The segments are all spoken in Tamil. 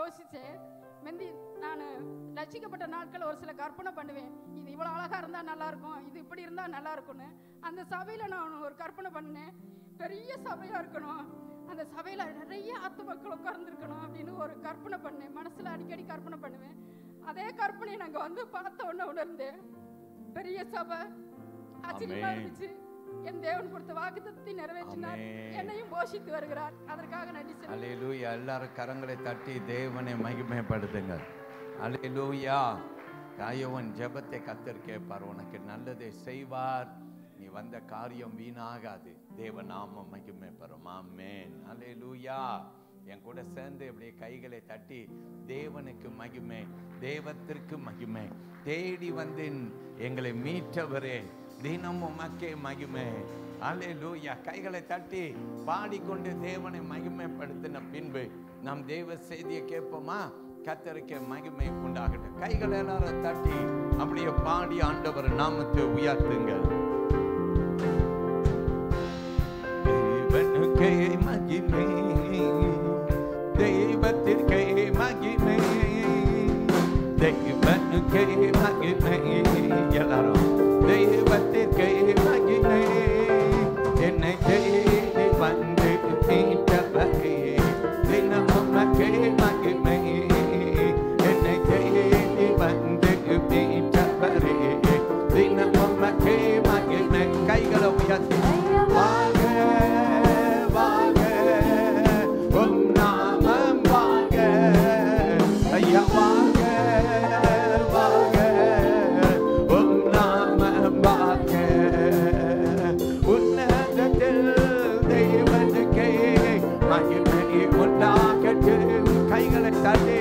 யோசிச்சேன் முந்தி நான் ரசிக்கப்பட்ட நாட்கள் ஒரு சில கற்பனை பண்ணுவேன் இது இவ்வளோ அழகா இருந்தா நல்லா இருக்கும் இது இப்படி இருந்தா நல்லா இருக்கும்னு அந்த சபையில நான் ஒரு கற்பனை பண்ணினேன் பெரிய சபையா இருக்கணும் அந்த சபையில நிறைய ஆத்து மக்கள் உட்கார்ந்துருக்கணும் அப்படின்னு ஒரு கற்பனை பண்ணேன் மனசுல அடிக்கடி கற்பனை பண்ணுவேன் அதே கற்பனையை நாங்க வந்து பார்த்த உடனே உணர்ந்தேன் பெரிய சபை ஆச்சரியமா ஆமென். இருந்துச்சு என் தேவன் கொடுத்த வாக்குத்தத்தை நிறைவேற்றினார் ஆமென். என்னையும் போஷித்து வருகிறார் அதற்காக நன்றி சொல்லி அலையிலூயா எல்லாரும் கரங்களை தட்டி தேவனை மகிமைப்படுத்துங்க அலையிலூயா தாயவன் ஜெபத்தை கத்தர் கேட்பார் உனக்கு நல்லதை செய்வார் நீ வந்த காரியம் வீணாகாது தேவ நாம மகிமை பெறும் ஆமென் அலையிலூயா என் கூட சேர்ந்து இப்படியே கைகளை தட்டி தேவனுக்கு மகிமை தேவத்திற்கு மகிமை தேடி வந்து எங்களை மீட்டவரே தினமும் மக்கே மகிமை அல்லேலூயா கைகளை தட்டி பாடிக்கொண்டு தேவனை மகிமைப்படுத்தின பின்பு நம் தேவ செய்தியை கேட்போமா கத்தருக்கு மகிமை உண்டாகட்டும் கைகளை எல்லாரும் தட்டி அப்படியே பாடி ஆண்டவர் நாமத்தை உயர்த்துங்கள் தேவனுக்கே மகிமை தெய்வத்திற்கே மகிமை தெய்வனுக்கே மகிமை எல்லாரும் தெய்வத்திற்கே மகிமை என்னை தேடி வந்து மீட்டவரே தினமும் மக்கே மகிமை என்னை தேடி வந்து மீட்டவரே தினமும் மக்கே மகிமை கைகளை உயர்த்தி வாங்க வாங்க உம் நாமம் வாங்க ஐயா வாங்க வாங்க உம் நாமம் வாங்க உன்னதத்தில் தேவனுக்கே மகிமை உண்டாகட்டு கைகளை தள்ளி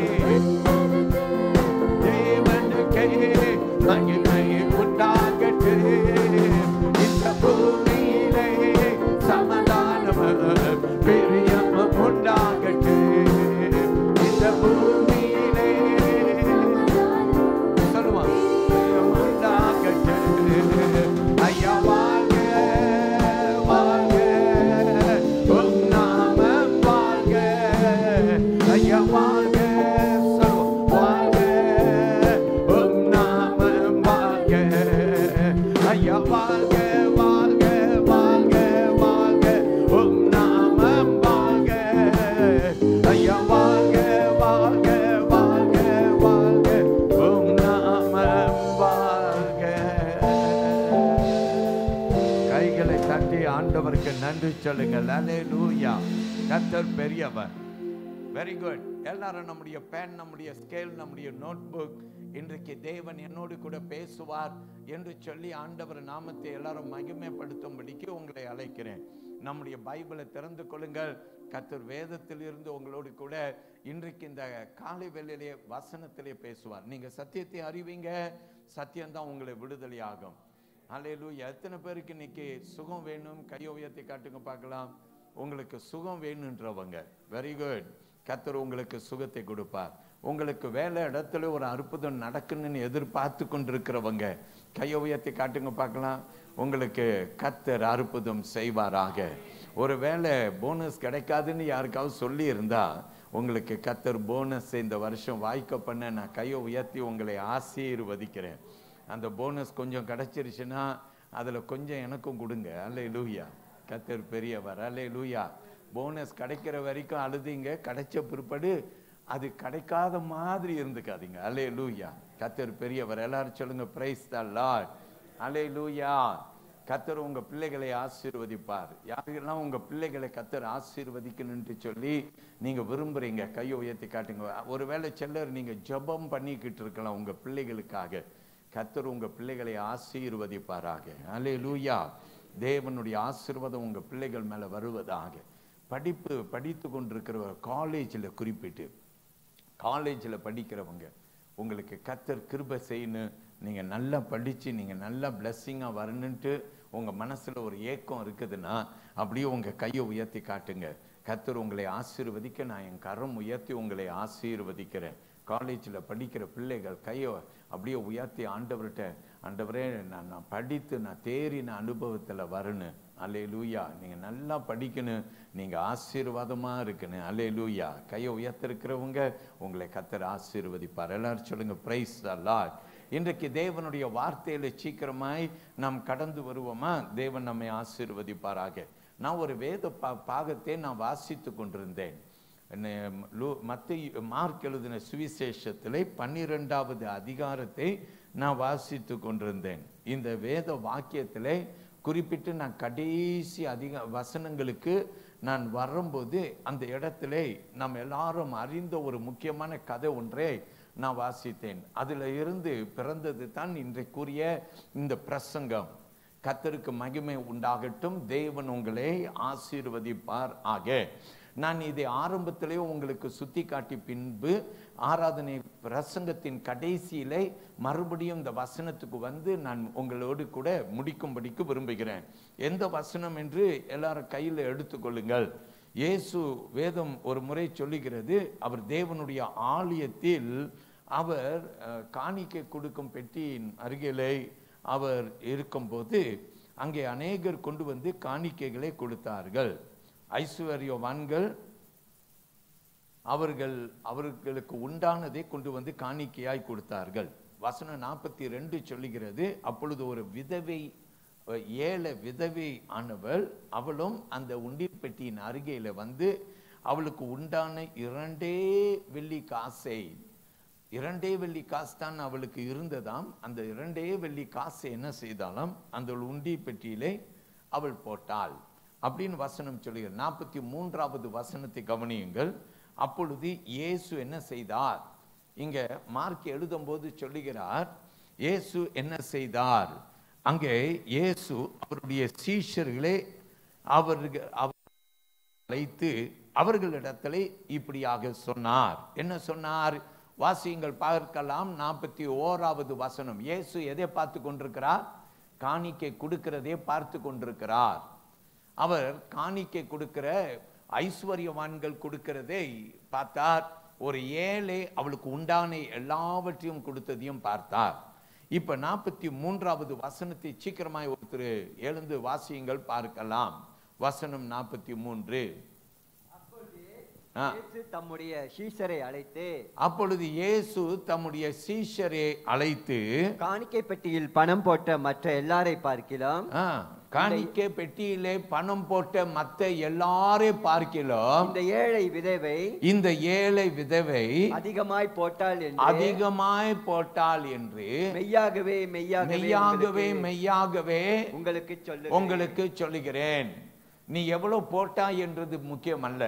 தேவனுக்கே மகிமை உண்டாகட்டு இந்த பூமியிலே சமாதானம் பிரியம் உண்டாகட்டு இந்த பூமியிலே சொல்லுவான் பிரியம் உண்டாகட்டு ஐயா வாழ்க வாழ்க உம் நாமம் வாழ்க ஐயா வாழ்க சொல்லுவோம் வாழ்க உம் நாமம் வாழ்க ஐயா வாழ்க வாழ்க வாழ்க வாழ்க உம் நாமம் வாழ்க ஐயா வாழ்க வாழ்க வாழ்க வாழ்க உம் நாமம் வாழ்க கைகளை தட்டி ஆண்டவருக்கு நன்றி சொல்லுங்கள் அல்லேலூயா கர்த்தர் பெரியவர் வெரி குட் எல்லாரும் நம்முடைய பேன் நம்முடைய ஸ்கேல் நம்முடைய நோட்புக் இன்றைக்கு தேவன் என்னோடு கூட பேசுவார் என்று சொல்லி ஆண்டவர் நாமத்தை எல்லாரும் மகிமைப்படுத்தும்படிக்கு உங்களை அழைக்கிறேன் நம்முடைய பைபிளை திறந்து கொள்ளுங்கள் கர்த்தர் வேதத்தில் இருந்து உங்களோடு கூட இன்றைக்கு இந்த காலை வேளையிலே வசனத்திலே பேசுவார் நீங்க சத்தியத்தை அறிவீங்க சத்தியம்தான் உங்களை விடுதலை ஆகும் அல்லேலூயா எத்தனை பேருக்கு இன்னைக்கு சுகம் வேணும் கையை உயர்த்தி காட்டுங்க பார்க்கலாம் உங்களுக்கு சுகம் வேணுன்றவங்க வெரி குட் கத்தர் உங்களுக்கு சுகத்தை கொடுப்பார் உங்களுக்கு வேலை இடத்துல ஒரு அற்புதம் நடக்கணும்னு எதிர்பார்த்து கொண்டிருக்கிறவங்க கையை உயர்த்தி காட்டுங்க பார்க்கலாம் உங்களுக்கு கத்தர் அற்புதம் செய்வாராக ஒரு வேலை போனஸ் கிடைக்காதுன்னு யாருக்காவது சொல்லி இருந்தா உங்களுக்கு கத்தர் போனஸ் இந்த வருஷம் வாய்க்க பண்ண நான் கையை உயர்த்தி உங்களை ஆசீர்வதிக்கிறேன் அந்த போனஸ் கொஞ்சம் கிடைச்சிருச்சுன்னா அதில் கொஞ்சம் எனக்கும் கொடுங்க அல்ல லூயா கத்தர் பெரியவர் அல்ல லூயா போனஸ் கிடைக்கிற வரைக்கும் அழுதிங்க கிடைச்ச பிற்பாடு அது கிடைக்காத மாதிரி இருந்துக்காதீங்க அல்லே லூயா கத்தர் பெரியவர் எல்லாரும் சொல்லுங்க பிரைஸ் த லார்ட் அல்லே லூயா கத்தர் உங்க பிள்ளைகளை ஆசீர்வதிப்பார் யாரெல்லாம் உங்க பிள்ளைகளை கத்தர் ஆசீர்வதிக்கணும்னு சொல்லி நீங்க விரும்புறீங்க கையை உயர்த்தி காட்டுங்க ஒருவேளை சிலர் நீங்க ஜெபம் பண்ணிக்கிட்டு இருக்கலாம் உங்க பிள்ளைகளுக்காக கத்தர் உங்க பிள்ளைகளை ஆசீர்வதிப்பாராக அல்லே லூயா தேவனுடைய ஆசீர்வாதம் உங்க பிள்ளைகள் மேல வருவதாக படிப்பு படித்து கொண்டிருக்கிறவர் காலேஜில் குறிப்பிட்டு காலேஜில் படிக்கிறவங்க உங்களுக்கு கத்தர் கிருபை செய்யணும் நீங்கள் நல்லா படித்து நீங்கள் நல்லா பிளஸ்ஸிங்காக வரணுன்ட்டு உங்கள் மனசில் ஒரு ஏக்கம் இருக்குதுன்னா அப்படியே உங்கள் கையை உயர்த்தி காட்டுங்க கத்தர் உங்களை ஆசீர்வதிக்க நான் என் கரம் உயர்த்தி உங்களை ஆசீர்வதிக்கிறேன் காலேஜில் படிக்கிற பிள்ளைகள் கையை அப்படியே உயர்த்தி ஆண்டவர்கிட்ட ஆண்டவரே நான் நான் படித்து நான் தேறின அனுபவத்தில் வரணும் அல்லே லூயா நீங்கள் நல்லா படிக்கணும் நீங்கள் ஆசீர்வாதமாக இருக்கணும் அல்லே லூயா கையை உயர்த்திருக்கிறவங்க உங்களை கத்தர் ஆசீர்வதிப்பார் எல்லாரும் சொல்லுங்க பிரைஸ் லார்ட் இன்றைக்கு தேவனுடைய வார்த்தையில சீக்கிரமாய் நாம் கடந்து வருவோமா தேவன் நம்மை ஆசீர்வதிப்பாராக நான் ஒரு வேத பா பாகத்தை நான் வாசித்து கொண்டிருந்தேன் என்ன- லூ- மத்தேயு மார்க் எழுதின சுவிசேஷத்திலே பன்னிரெண்டாவது அதிகாரத்தை நான் வாசித்து கொண்டிருந்தேன் இந்த வேத வாக்கியத்திலே குறிப்பிட்டு நான் கடைசி அதிக வசனங்களுக்கு நான் வரும்போது அந்த இடத்திலே நாம் எல்லாரும் அறிந்த ஒரு முக்கியமான கதை ஒன்றை நான் வாசித்தேன் அதில் இருந்து பிறந்தது தான் இன்றைக்குரிய இந்த பிரசங்கம் கத்தருக்கு மகிமை உண்டாகட்டும் தேவன் உங்களை ஆசீர்வதிப்பார் ஆக நான் இதை ஆரம்பத்திலே உங்களுக்கு சுத்தி காட்டி பின்பு ஆராதனை பிரசங்கத்தின் கடைசியிலே மறுபடியும் இந்த வசனத்துக்கு வந்து நான் உங்களோடு கூட முடிக்கும்படிக்கு விரும்புகிறேன் எந்த வசனம் என்று எல்லாரும் கையில் எடுத்துக்கொள்ளுங்கள் இயேசு வேதம் ஒரு முறை சொல்லுகிறது அவர் தேவனுடைய ஆலயத்தில் அவர் அஹ், காணிக்கை கொடுக்கும் பெட்டியின் அருகிலே அவர் இருக்கும்போது அங்கே அநேகர் கொண்டு வந்து காணிக்கைகளை கொடுத்தார்கள் ஐஸ்வர்யவான்கள் அவர்கள் அவர்களுக்கு உண்டானதை கொண்டு வந்து காணிக்கையாய் கொடுத்தார்கள் வசனம் நாற்பத்தி ரெண்டு சொல்லுகிறது அப்பொழுது ஒரு விதவை அஹ், ஏழை விதவை ஆனவள் அவளும் அந்த உண்டில் பெட்டியின் அருகையில வந்து அவளுக்கு உண்டான இரண்டே வெள்ளி காசை இரண்டே வெள்ளி காசு தான் அவளுக்கு இருந்ததாம் அந்த இரண்டே வெள்ளி காசை என்ன செய்தாலும் அந்த உண்டி பெட்டியிலே அவள் போட்டாள் அப்படின்னு வசனம் சொல்லுகிறது நாற்பத்தி மூன்றாவது வசனத்தை கவனியுங்கள் அப்பொழுது இயேசு என்ன செய்தார் இங்க மார்க் எழுதும்போது சொல்லுகிறார் இயேசு என்ன செய்தார் அங்கே இயேசு அவருடைய சீஷர்களே அவர்கள் அவர் அழைத்து அவர்களிடத்திலே இப்படியாக சொன்னார் என்ன சொன்னார் வாசியங்கள் பார்க்கலாம் நாற்பத்தி ஓராவது வசனம் இயேசு எதை பார்த்து கொண்டிருக்கிறார் காணிக்கை கொடுக்கிறதே பார்த்து கொண்டிருக்கிறார் அவர் காணிக்கை கொடுக்கிற ஐஸ்வர்யவான்கள் கொடுக்கிறதை பார்த்தார் ஒரு ஏழை அவளுக்கு உண்டான எல்லாவற்றையும் கொடுத்ததையும் பார்த்தார் இப்ப நாற்பத்தி மூன்றாவது வசனத்தை சீக்கிரமாய் ஒருத்தர் எழுந்து வாசியுங்கள் பார்க்கலாம் வசனம் நாற்பத்தி மூன்று ஆ. இயேசு தம்முடைய சீஷரை அழைத்து அப்பொழுது இயேசு தம்முடைய சீஷரை அழைத்து காணிக்கை பெட்டியில் பணம் போட்ட மற்ற எல்லாரை பார்க்கலாம் ஆ, காணிக்கை பெட்டியிலே பணம் போட்ட மத்த எல்லாரை பார்க்கலாம் இந்த ஏழை விதவை இந்த ஏழை விதவை அதிகமாய் போட்டால் என்று அதிகமாய் போட்டாள் என்று மெய்யாகவே மெய்யாகவே மெய்யாகவே உங்களுக்கு- மெய்யாகவே உங்களுக்கு சொல்லு உங்களுக்கு சொல்லுகிறேன் நீ எவ்வளவு போட்டாய் என்றது முக்கியமல்ல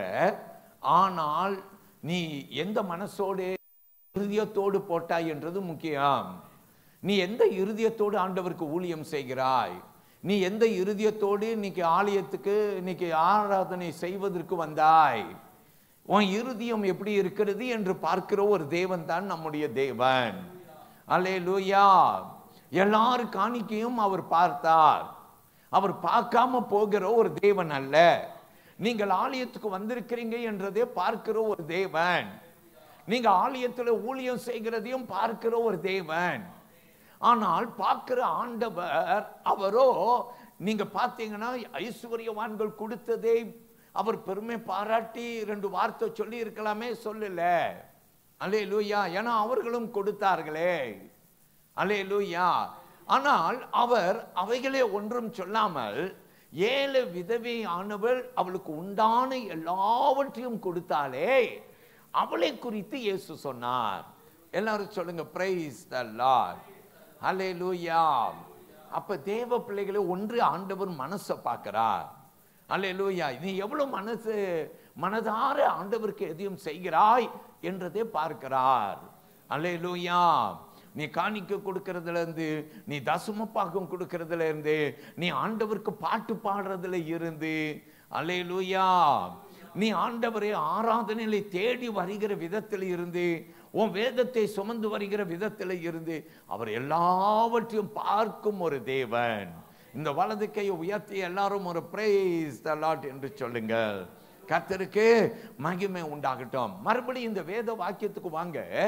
ஆனால் நீ எந்த மனசோடு இருதயத்தோடு போட்டாய் என்றது முக்கியம் நீ எந்த இருதயத்தோடு ஆண்டவருக்கு ஊழியம் செய்கிறாய் நீ எந்த இருதயத்தோடு இன்னைக்கு ஆலயத்துக்கு இன்னைக்கு ஆராதனை செய்வதற்கு வந்தாய் உன் இருதயம் எப்படி இருக்கிறது என்று பார்க்கிற ஒரு தேவன் தான் நம்முடைய தேவன் அல்லே லூயா எல்லார் காணிக்கையும் அவர் பார்த்தார் அவர் பார்க்காம போகிற ஒரு தேவன் அல்ல நீங்கள் ஆலயத்துக்கு வந்திருக்கிறீங்க என்றதே பார்க்கிற ஒரு தேவன் நீங்க ஆலயத்துல ஊழியம் செய்கிறதையும் பார்க்கிற ஒரு தேவன் ஆனால் பார்க்கிற ஆண்டவர் அவரோ நீங்க பார்த்தீங்கன்னா ஐஸ்வர்யவான்கள் கொடுத்ததை அவர் பெருமை பாராட்டி ரெண்டு வார்த்தை சொல்லி இருக்கலாமே சொல்லல அலே லூயா ஏன்னா அவர்களும் கொடுத்தார்களே அலே லூயா ஆனால் அவர் அவைகளே ஒன்றும் சொல்லாமல் ஏழு விதவை ஆனவள் அவளுக்கு உண்டான எல்லாவற்றையும் கொடுத்தாலே அவளை குறித்து இயேசு சொன்னார் எல்லாரும் சொல்லுங்க பிரைஸ் த லார்ட் ஹalleluya அப்ப தேவ பிள்ளைகளை ஒன்று ஆண்டவர் மனசை பார்க்கிறார் ஹalleluya நீ எவ்வளவு மனசு மனதார ஆண்டவருக்கு எதையும் செய்கிறாய் என்றதை பார்க்கிறார் ஹalleluya நீ காணிக்க கொடுக்கறதுல இருந்து நீ தசமப்பாகம் கொடுக்கறதுல இருந்து நீ ஆண்டவருக்கு பாட்டு பாடுறதுல இருந்து அல்லேலூயா நீ ஆண்டவரை ஆராதனையில தேடி வருகிற விதத்தில் இருந்து உன் வேதத்தை சுமந்து வருகிற விதத்தில் இருந்து அவர் எல்லாவற்றையும் பார்க்கும் ஒரு தேவன் இந்த வலது கையை உயர்த்தி எல்லாரும் ஒரு பிரைஸ் த லாட் என்று சொல்லுங்கள் கர்த்தருக்கு மகிமை உண்டாகட்டும் மறுபடியும் இந்த வேத வாக்கியத்துக்கு வாங்க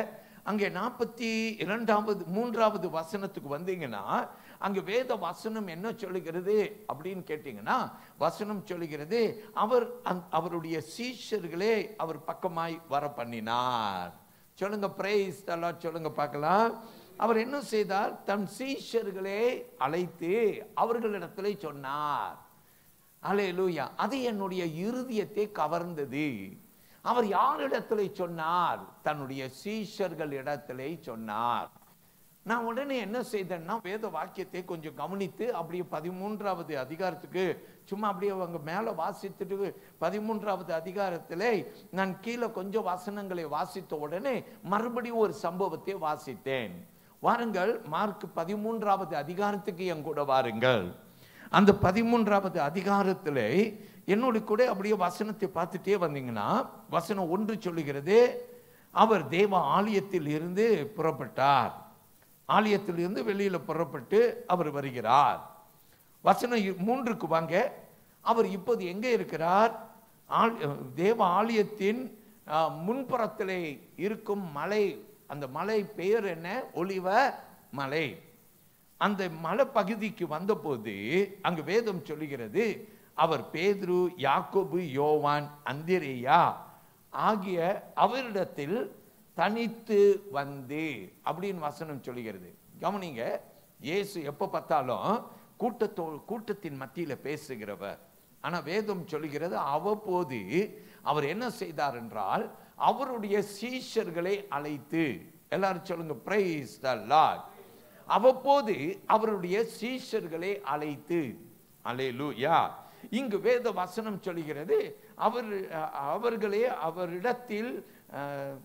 அங்கே நாற்பத்தி இரண்டாவது மூன்றாவது வசனத்துக்கு வந்தீங்கன்னா அங்க வேத வசனம் என்ன சொல்லுகிறது அப்படின்னு கேட்டீங்கன்னா வசனம் சொல்லுகிறது அவர் அந்த- அவருடைய சீஷர்களே அவர் பக்கமாய் வர பண்ணினார் சொல்லுங்க பிரைஸ் தலாட் சொல்லுங்க பார்க்கலாம் அவர் என்ன செய்தார் தன் சீஷர்களே அழைத்து அவர்களிடத்திலே சொன்னார் அல்லேலூயா அது என்னுடைய இருதயத்தை கவர்ந்தது அவர் யாரிடத்திலே சொன்னார் தன்னுடைய சீஷர்கள் இடத்திலே சொன்னார் நான் உடனே என்ன செய்தேன்னா வேத வாக்கியத்தை கொஞ்சம் கவனித்து அப்படியே பதிமூன்றாவது அதிகாரத்துக்கு சும்மா அப்படியே அவங்க மேலே வாசித்துட்டு பதிமூன்றாவது அதிகாரத்திலே நான் கீழே கொஞ்சம் வசனங்களை வாசித்த உடனே மறுபடியும் ஒரு சம்பவத்தை வாசித்தேன் வாருங்கள் மார்க் பதிமூன்றாவது அதிகாரத்துக்கு என் கூட வாருங்கள் அந்த பதிமூன்றாவது அதிகாரத்திலே என்னோட கூட அப்படியே வசனத்தை பார்த்துட்டே வந்தீங்கன்னா வசனம் ஒன்று சொல்லுகிறது அவர் தேவ ஆலயத்தில் இருந்து புறப்பட்டார் ஆலயத்தில் இருந்து வெளியில புறப்பட்டு அவர் வருகிறார் வசனம் இ- மூன்றுக்கு வாங்க அவர் இப்போது எங்கே இருக்கிறார் ஆல்- தேவ ஆலயத்தின் ஆ, முன்புறத்திலே இருக்கும் மலை அந்த மலை பெயர் என்ன ஒளிவ மலை அந்த மலை பகுதிக்கு வந்தபோது அங்கு வேதம் சொல்லுகிறது அவர் பேதுரு யாக்கோபு யோவான் அந்திரேயா ஆகிய அவரிடத்தில் தனித்து வந்து அப்படின்னு வசனம் சொல்லுகிறது கவனிங்க இயேசு எப்போ பார்த்தாலும் கூட்டத்தோ கூட்டத்தின் மத்தியில பேசுகிறவர் ஆனா வேதம் சொல்லுகிறது அவ்வப்போது அவர் என்ன செய்தார் என்றால் அவருடைய சீஷர்களை அழைத்து எல்லாரும் சொல்லுங்க பிரைஸ் த லார்ட் அவ்வப்போது அவருடைய சீஷர்களை அழைத்து அல்லேலூயா இங்கு வேத வசனம் சொல்லுகிறது அவர் அஹ், அவர்களே அவரிடத்தில் அஹ்,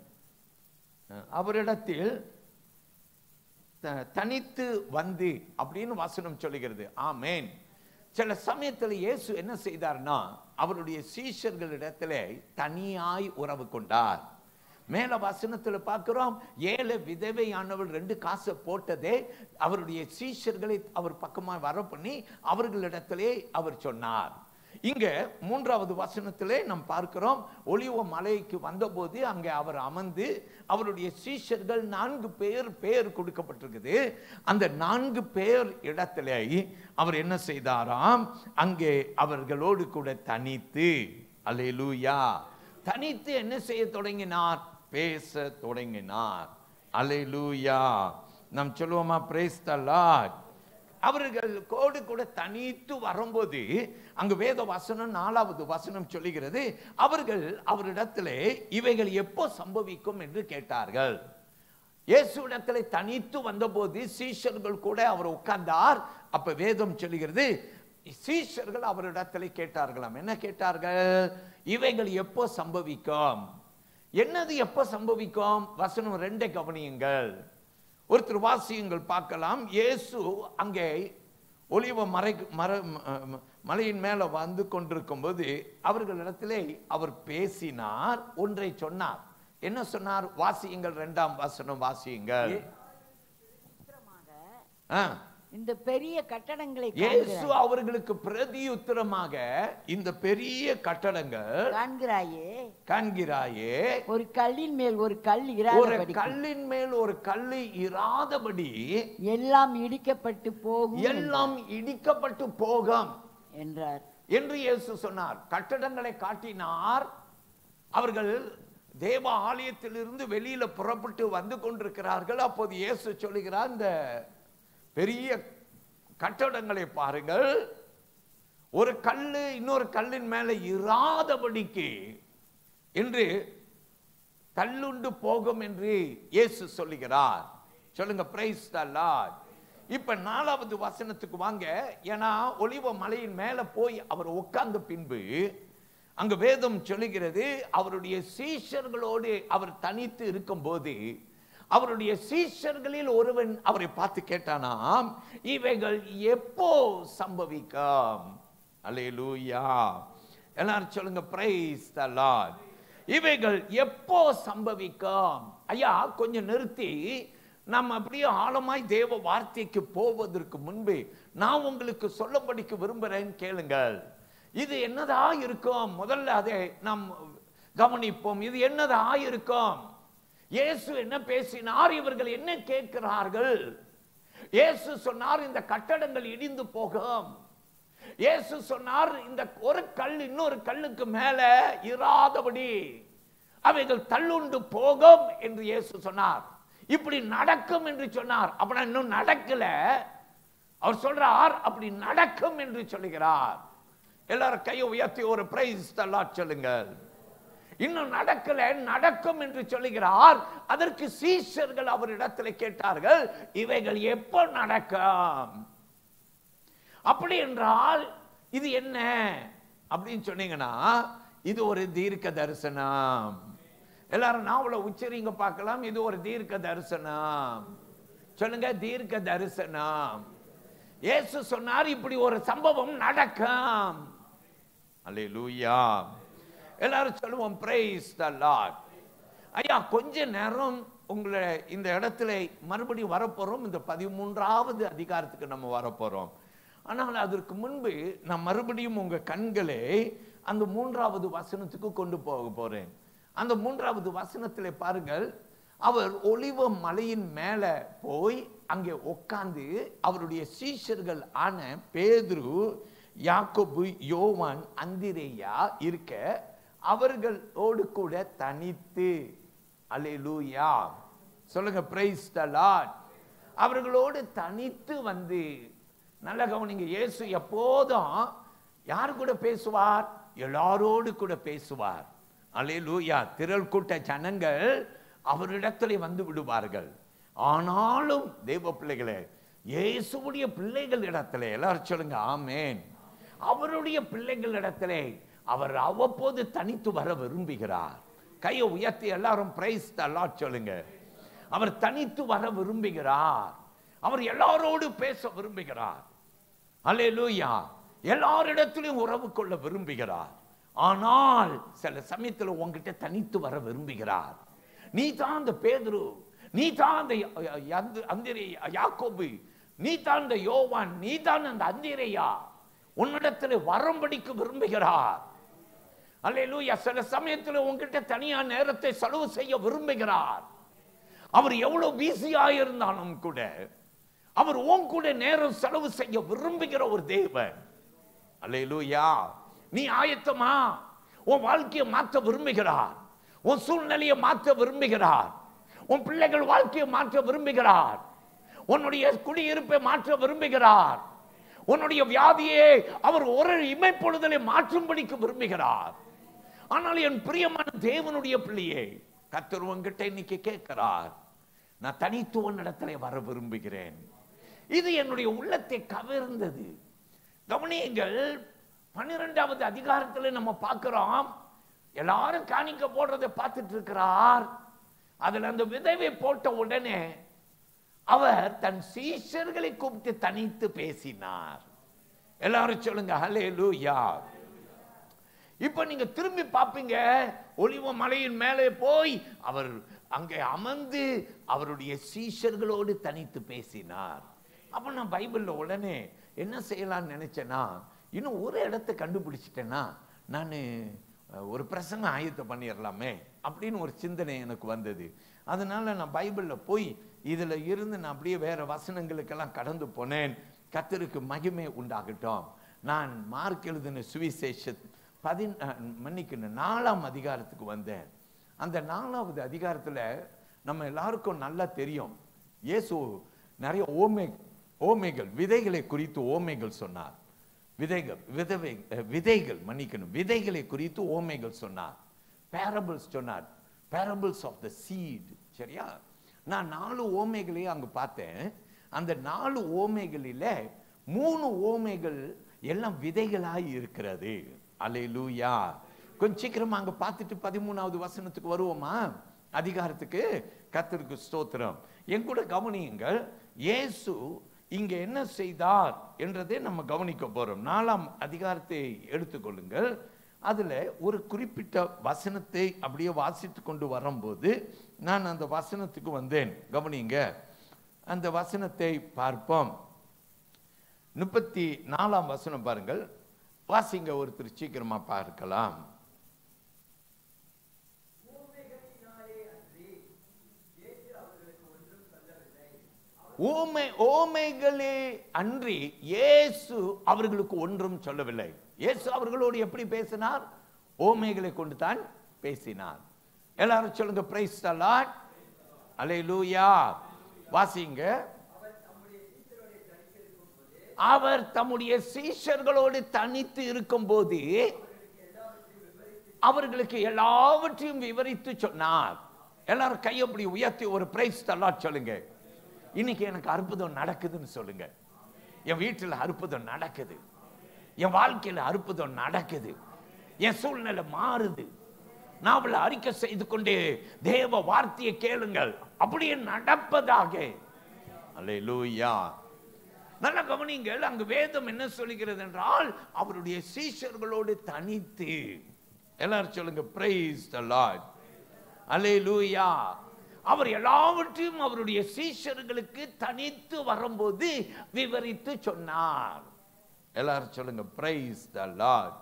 அவரிடத்தில் த- தனித்து வந்து அப்படின்னு வசனம் சொல்லுகிறது ஆமென் சில சமயத்தில் இயேசு என்ன செய்தார்னா அவருடைய சீஷர்களிடத்துல தனியாய் உறவு கொண்டார் மேல வசனத்துல பார்க்கிறோம் ஏழை விதவையானவள் ரெண்டு காசை போட்டதே அவருடைய சீஷர்களை அவர் பக்கமா வர பண்ணி அவர்களிடத்திலே அவர் சொன்னார் இங்க மூன்றாவது வசனத்திலே நாம் பார்க்கிறோம் ஒளிவ மலைக்கு வந்தபோது அங்கே அவர் அமர்ந்து அவருடைய சீஷர்கள் நான்கு பேர் பெயர் கொடுக்கப்பட்டிருக்குது அந்த நான்கு பேர் இடத்திலே அவர் என்ன செய்தாராம் அங்கே அவர்களோடு கூட தனித்து அல்லேலூயா தனித்து என்ன செய்ய தொடங்கினார் பேச தொடங்கினார் அல்லேலூயா நாம் சொல்லுவோமா பிரேஸ் த லார்ட் அவர்கள் கோடு கூட தனித்து வரும்போது அங்கு வேத வசனம் நாலாவது வசனம் சொல்லுகிறது அவர்கள் அவரிடத்திலே இவைகள் எப்போ சம்பவிக்கும் என்று கேட்டார்கள் இயேசுவிடத்திலே தனித்து வந்தபோது சீஷர்கள் கூட அவர் உட்கார்ந்தார் அப்ப வேதம் சொல்லுகிறது சீஷர்கள் அவரிடத்திலே கேட்டார்களாம் என்ன கேட்டார்கள் இவைகள் எப்போ சம்பவிக்கும் என்னது எப்போ சம்பவிக்கும் வசனம் ரெண்டை கவனியுங்கள் ஒருத்தர் வாசியுங்கள் பார்க்கலாம் இயேசு அங்கே ஒலிவ மறை மர ம- ம- மலையின் மேல வந்து கொண்டிருக்கும்போது அவர்களிடத்திலே அவர் பேசினார் ஒன்றை சொன்னார் என்ன சொன்னார் வாசியுங்கள் இரண்டாம் வசனம் வாசியுங்கள் ஆ. இந்த பெரிய கட்டடங்களை இயேசு காண்கிறாய். அவர்களுக்கு பிரதியுத்தரமாக இந்த பெரிய கட்டடங்கள் காண்கிறாயே காண்கிறாயே ஒரு கல்லின் மேல் ஒரு கல் ஒரு இராதபடி கல்லின் மேல் ஒரு கல்லு இராதபடி எல்லாம் இடிக்கப்பட்டு போகும் எல்லாம் இடிக்கப்பட்டு போகும் என்றார் என்று இயேசு சொன்னார் கட்டடங்களை காட்டினார் அவர்கள் தேவ ஆலயத்திலிருந்து வெளியில புறப்பட்டு வந்து கொண்டிருக்கிறார்கள் அப்போது இயேசு சொல்லுகிறார் இந்த பெரிய கட்டடங்களை பாருங்கள் ஒரு கல்லு இன்னொரு கல்லின் மேல இராதபடிக்கு என்று தள்ளுண்டு போகும் என்று இயேசு சொல்லுகிறார் சொல்லுங்க பிரைஸ் த லார்ட் இப்ப நாலாவது வசனத்துக்கு வாங்க ஏன்னா ஒலிவ மலையின் மேல போய் அவர் உட்கார்ந்த பின்பு அங்க வேதம் சொல்லுகிறது அவருடைய சீஷர்களோடு அவர் தனித்து இருக்கும்போது அவருடைய சீஷர்களில் ஒருவன் அவரை பார்த்து கேட்டானாம் இவைகள் எப்போ சம்பவிக்கும் அல்லேலூயா எல்லாரும் சொல்லுங்க பிரைஸ் த லார்ட் இவைகள் எப்போ சம்பவிக்கும் ஐயா கொஞ்சம் நிறுத்தி நாம் அப்படியே ஆழமாய் தேவ வார்த்தைக்கு போவதற்கு முன்பு நான் உங்களுக்கு சொல்லப்படிக்கு விரும்புகிறேன் கேளுங்கள் இது என்னதா இருக்கும் முதல்ல அதை நாம் கவனிப்போம் இது என்னதா இருக்கும் இயேசு என்ன பேசினார் இவர்கள் என்ன கேட்கிறார்கள் இயேசு சொன்னார் இந்த கட்டடங்கள் இடிந்து போகும் இயேசு சொன்னார் இந்த ஒரு கல் இன்னொரு கல்லுக்கு மேல இராதபடி அவைகள் தள்ளுண்டு போகும் என்று இயேசு சொன்னார் இப்படி நடக்கும் என்று சொன்னார் அப்படின்னா இன்னும் நடக்கல அவர் சொல்றார் அப்படி நடக்கும் என்று சொல்லுகிறார் எல்லாரும் கையை உயர்த்தி ஒரு பிரைஸ் தள்ளா சொல்லுங்கள் இன்னும் நடக்கல நடக்கும் என்று சொல்லுகிறார் அதற்கு சீஷர்கள் அவரிடத்தில் கேட்டார்கள் இவைகள் எப்போ நடக்கும் அப்படி என்றால் இது என்ன அப்படின்னு சொன்னீங்கன்னா இது ஒரு தீர்க்க தரிசனம் எல்லாரும் நாவல உச்சரிங்க பார்க்கலாம் இது ஒரு தீர்க்க தரிசனம் சொல்லுங்க தீர்க்க தரிசனம் இயேசு சொன்னார் இப்படி ஒரு சம்பவம் நடக்கும் அல்லேலூயா எல்லாரும் சொல்லுவோம் praise the lord ஐயா கொஞ்ச நேரம் உங்களை இந்த இடத்துல மறுபடியும் வரப்போறோம் இந்த பதிமூன்றாவது அதிகாரத்துக்கு நம்ம வரப்போறோம் ஆனால் அதற்கு முன்பு நான் மறுபடியும் உங்க கண்களை அந்த மூன்றாவது வசனத்துக்கு கொண்டு போக போறேன் அந்த மூன்றாவது வசனத்தில் பாருங்கள் அவர் ஒளிவ மலையின் மேல போய் அங்கே உட்கார்ந்து அவருடைய சீஷர்கள் ஆன பேதுரு யாக்கோபு யோவான் அந்திரேயா இருக்க அவர்களோடு கூட தனித்து அல்லேலூயா சொல்லுங்க பிரைஸ் த லார்ட் அவர்களோடு தனித்து வந்து நல்ல கவனிங்க இயேசு எப்போதும் யார் கூட பேசுவார் எல்லாரோடு கூட பேசுவார் அல்லேலூயா திரள் கூட்ட ஜனங்கள் அவரிடத்திலே வந்து விடுவார்கள் ஆனாலும் தெய்வ பிள்ளைகளே இயேசுவுடைய பிள்ளைகள் இடத்திலே எல்லாரும் சொல்லுங்க ஆமேன் அவருடைய பிள்ளைகள் இடத்திலே அவர் அவ்வப்போது தனித்து வர விரும்புகிறார் கையை உயர்த்தி எல்லாரும் பிரைஸ் தல்லாட் சொல்லுங்க அவர் தனித்து வர விரும்புகிறார் அவர் எல்லாரோடு பேச விரும்புகிறார் அல்லேலூயா எல்லாரிடத்திலும் உறவு கொள்ள விரும்புகிறார் ஆனால் சில சமயத்தில் உங்ககிட்ட தனித்து வர விரும்புகிறார் நீ தான் அந்த பேதுரு நீ தான் அந்த ய- ய- யந்து- அந்திரே யாக்கோபு நீ தான் அந்த யோவான் நீ தான் அந்த அந்திரேயா உன்னிடத்தில் வரும்படிக்கு விரும்புகிறார் அல்லேலூயா சில சமயத்தில் உங்ககிட்ட தனியா நேரத்தை செலவு செய்ய விரும்புகிறார் அவர் எவ்வளவு பிஸியா இருந்தாலும் கூட அவர் உன் கூட நேரம் செலவு செய்ய விரும்புகிற ஒரு தேவன் அல்லேலூயா நீ ஆயத்தமா உன் வாழ்க்கையை மாற்ற விரும்புகிறார் உன் சூழ்நிலையை மாற்ற விரும்புகிறார் உன் பிள்ளைகள் வாழ்க்கையை மாற்ற விரும்புகிறார் உன்னுடைய குடியிருப்பை மாற்ற விரும்புகிறார் உன்னுடைய வியாதியை அவர் ஒரு இமைப்பொழுதலை மாற்றும்படிக்கு விரும்புகிறார் ஆனால் என் பிரியமான தேவனுடைய பிள்ளையே கர்த்தர் உன்கிட்ட இன்னைக்கு கேட்கிறார் நான் தனித்துவ இடத்துல வர விரும்புகிறேன் இது என்னுடைய உள்ளத்தை கவர்ந்தது கவனியுங்கள் பன்னிரெண்டாவது அதிகாரத்தில் நம்ம பார்க்கிறோம் எல்லாரும் காணிக்க போடுறதை பார்த்துட்டு இருக்கிறார் அதுல அந்த விதைவை போட்ட உடனே அவர் தன் சீஷர்களை கூப்பிட்டு தனித்து பேசினார் எல்லாரும் சொல்லுங்க ஹalleluya இப்ப நீங்க திரும்பி பார்ப்பீங்க ஒளிவ மலையின் மேலே போய் அவர் அங்கே அமர்ந்து அவருடைய சீஷர்களோடு தனித்து பேசினார் அப்ப நான் பைபிள்ல உடனே என்ன செய்யலாம்னு நினைச்சேன்னா இன்னும் ஒரு இடத்தை கண்டுபிடிச்சிட்டேன்னா நான் ஒரு பிரசங்கம் ஆயத்தம் பண்ணிடலாமே அப்படின்னு ஒரு சிந்தனை எனக்கு வந்தது அதனால நான் பைபிள்ல போய் இதுல இருந்து நான் அப்படியே வேற வசனங்களுக்கெல்லாம் கடந்து போனேன் கத்தருக்கு மகிமை உண்டாகட்டும் நான் மார்க் எழுதின சுவிசேஷ பதின் அஹ், மன்னிக்கணும் நாலாம் அதிகாரத்துக்கு வந்தேன் அந்த நாலாவது அதிகாரத்துல நம்ம எல்லாருக்கும் நல்லா தெரியும் இயேசு நிறைய ஓமே ஓமைகள் விதைகளை குறித்து ஓமைகள் சொன்னார் விதைகள் விதவை அஹ், விதைகள் மன்னிக்கணும் விதைகளை குறித்து ஓமைகள் சொன்னார் பேரபிள்ஸ் சொன்னார் பேரபிள்ஸ் ஆஃப் த சீட் சரியா நான் நாலு ஓமைகளையும் அங்க பார்த்தேன் அந்த நாலு ஓமைகளில மூணு ஓமைகள் எல்லாம் விதைகளாய் இருக்கிறது அல்லேலூயா கொஞ்சம் சீக்கிரமா அங்க பார்த்துட்டு பதிமூணாவது வசனத்துக்கு வருவோமா அதிகாரத்துக்கு கர்த்தருக்கு ஸ்தோத்திரம் என் கூட கவனியுங்கள் இயேசு இங்க என்ன செய்தார் என்றதை நம்ம கவனிக்க போறோம் நாலாம் அதிகாரத்தை எடுத்துக்கொள்ளுங்கள் அதுல ஒரு குறிப்பிட்ட வசனத்தை அப்படியே வாசித்து கொண்டு வரும்போது நான் அந்த வசனத்துக்கு வந்தேன் கவனிங்க அந்த வசனத்தை பார்ப்போம் முப்பத்தி நாலாம் வசனம் பாருங்கள் வாசிங்க ஒருத்தர் சீக்கிரமா பார்க்கலாம் ஓமை ஓமைகளே அன்றி இயேசு அவர்களுக்கு ஒன்றும் சொல்லவில்லை இயேசு அவர்களோடு எப்படி பேசினார் ஓமைகளை கொண்டு தான் பேசினார் எல்லாரும் சொல்லுங்க பிரைஸ் லார்ட் அல்லேலூயா வாசிங்க அவர் தம்முடைய சீஷர்களோடு தனித்து இருக்கும்போது அவர்களுக்கு எல்லாவற்றையும் விவரித்து சொன்னார் எல்லாரும் கையை அப்படி உயர்த்தி ஒரு பிரைஸ் தள்ளாட் சொல்லுங்க இன்னைக்கு எனக்கு அற்புதம் நடக்குதுன்னு சொல்லுங்க என் வீட்டில் அற்புதம் நடக்குது என் வாழ்க்கையில் அற்புதம் நடக்குது என் சூழ்நிலை மாறுது நான் அவளை அறிக்கை செய்து கொண்டே தேவ வார்த்தையை கேளுங்கள் அப்படியே நடப்பதாக அல்லேலூயா நல்ல கவனிங்கள் அங்கு வேதம் என்ன சொல்லுகிறது என்றால் அவருடைய சீஷர்களோடு தனித்து எல்லாரும் சொல்லுங்க பிரைஸ் த லார்ட் அல்லேலூயா அவர் எல்லாவற்றையும் அவருடைய சீஷர்களுக்கு தனித்து வரும்போது விவரித்து சொன்னார் எல்லாரும் சொல்லுங்க பிரைஸ் த லார்ட்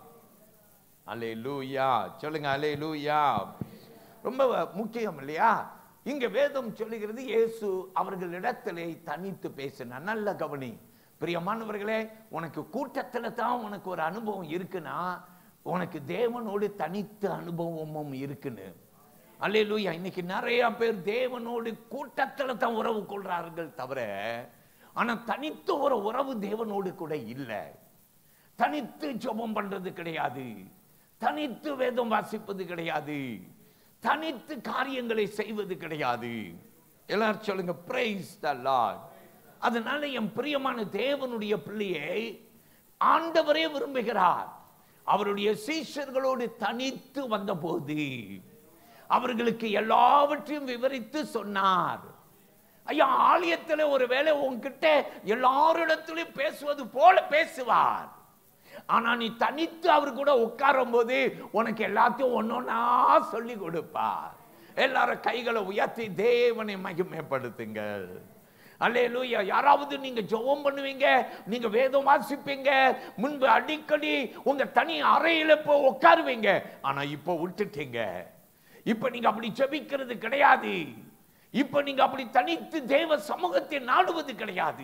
அல்லேலூயா சொல்லுங்க அல்லேலூயா ரொம்ப முக்கியம் இல்லையா இங்க வேதம் சொல்லுகிறது இயேசு அவர்களிடத்திலே தனித்து பேசினார் நல்ல கவனி பிரியமானவர்களே உனக்கு கூட்டத்துல தான் உனக்கு ஒரு அனுபவம் இருக்குன்னா உனக்கு தேவனோடு தனித்த அனுபவமும் இருக்குன்னு அல்லேலூயா இன்னைக்கு நிறைய பேர் தேவனோடு கூட்டத்துல தான் உறவு கொள்றார்கள் தவிர ஆனா தனித்த ஒரு உறவு தேவனோடு கூட இல்லை தனித்து ஜெபம் பண்றது கிடையாது தனித்து வேதம் வாசிப்பது கிடையாது தனித்து காரியங்களை செய்வது கிடையாது எல்லாரும் சொல்லுங்க பிரைஸ் த லார்ட் அதனால என் பிரியமான தேவனுடைய பிள்ளையை ஆண்டவரே விரும்புகிறார் அவருடைய சீஷர்களோடு தனித்து வந்தபோது அவர்களுக்கு எல்லாவற்றையும் விவரித்து சொன்னார் ஐயா ஆலயத்தில் ஒருவேளை உன்கிட்ட எல்லாரிடத்திலும் பேசுவது போல பேசுவார் ஆனா நீ தனித்து அவர் கூட உட்காரும் போது உனக்கு எல்லாத்தையும் ஒன்னொன்னா சொல்லி கொடுப்பார் எல்லாரும் கைகளை உயர்த்தி தேவனை மகிமைப்படுத்துங்கள் அல்லேலூயா யாராவது நீங்க ஜெபம் பண்ணுவீங்க நீங்க வேதம் வாசிப்பீங்க முன்பு அடிக்கடி உங்க தனி அறையில போய் உட்காருவீங்க ஆனா இப்போ விட்டுட்டீங்க இப்ப நீங்க அப்படி ஜெபிக்கிறது கிடையாது இப்ப நீங்க அப்படி தனித்து தேவ சமூகத்தை நாடுவது கிடையாது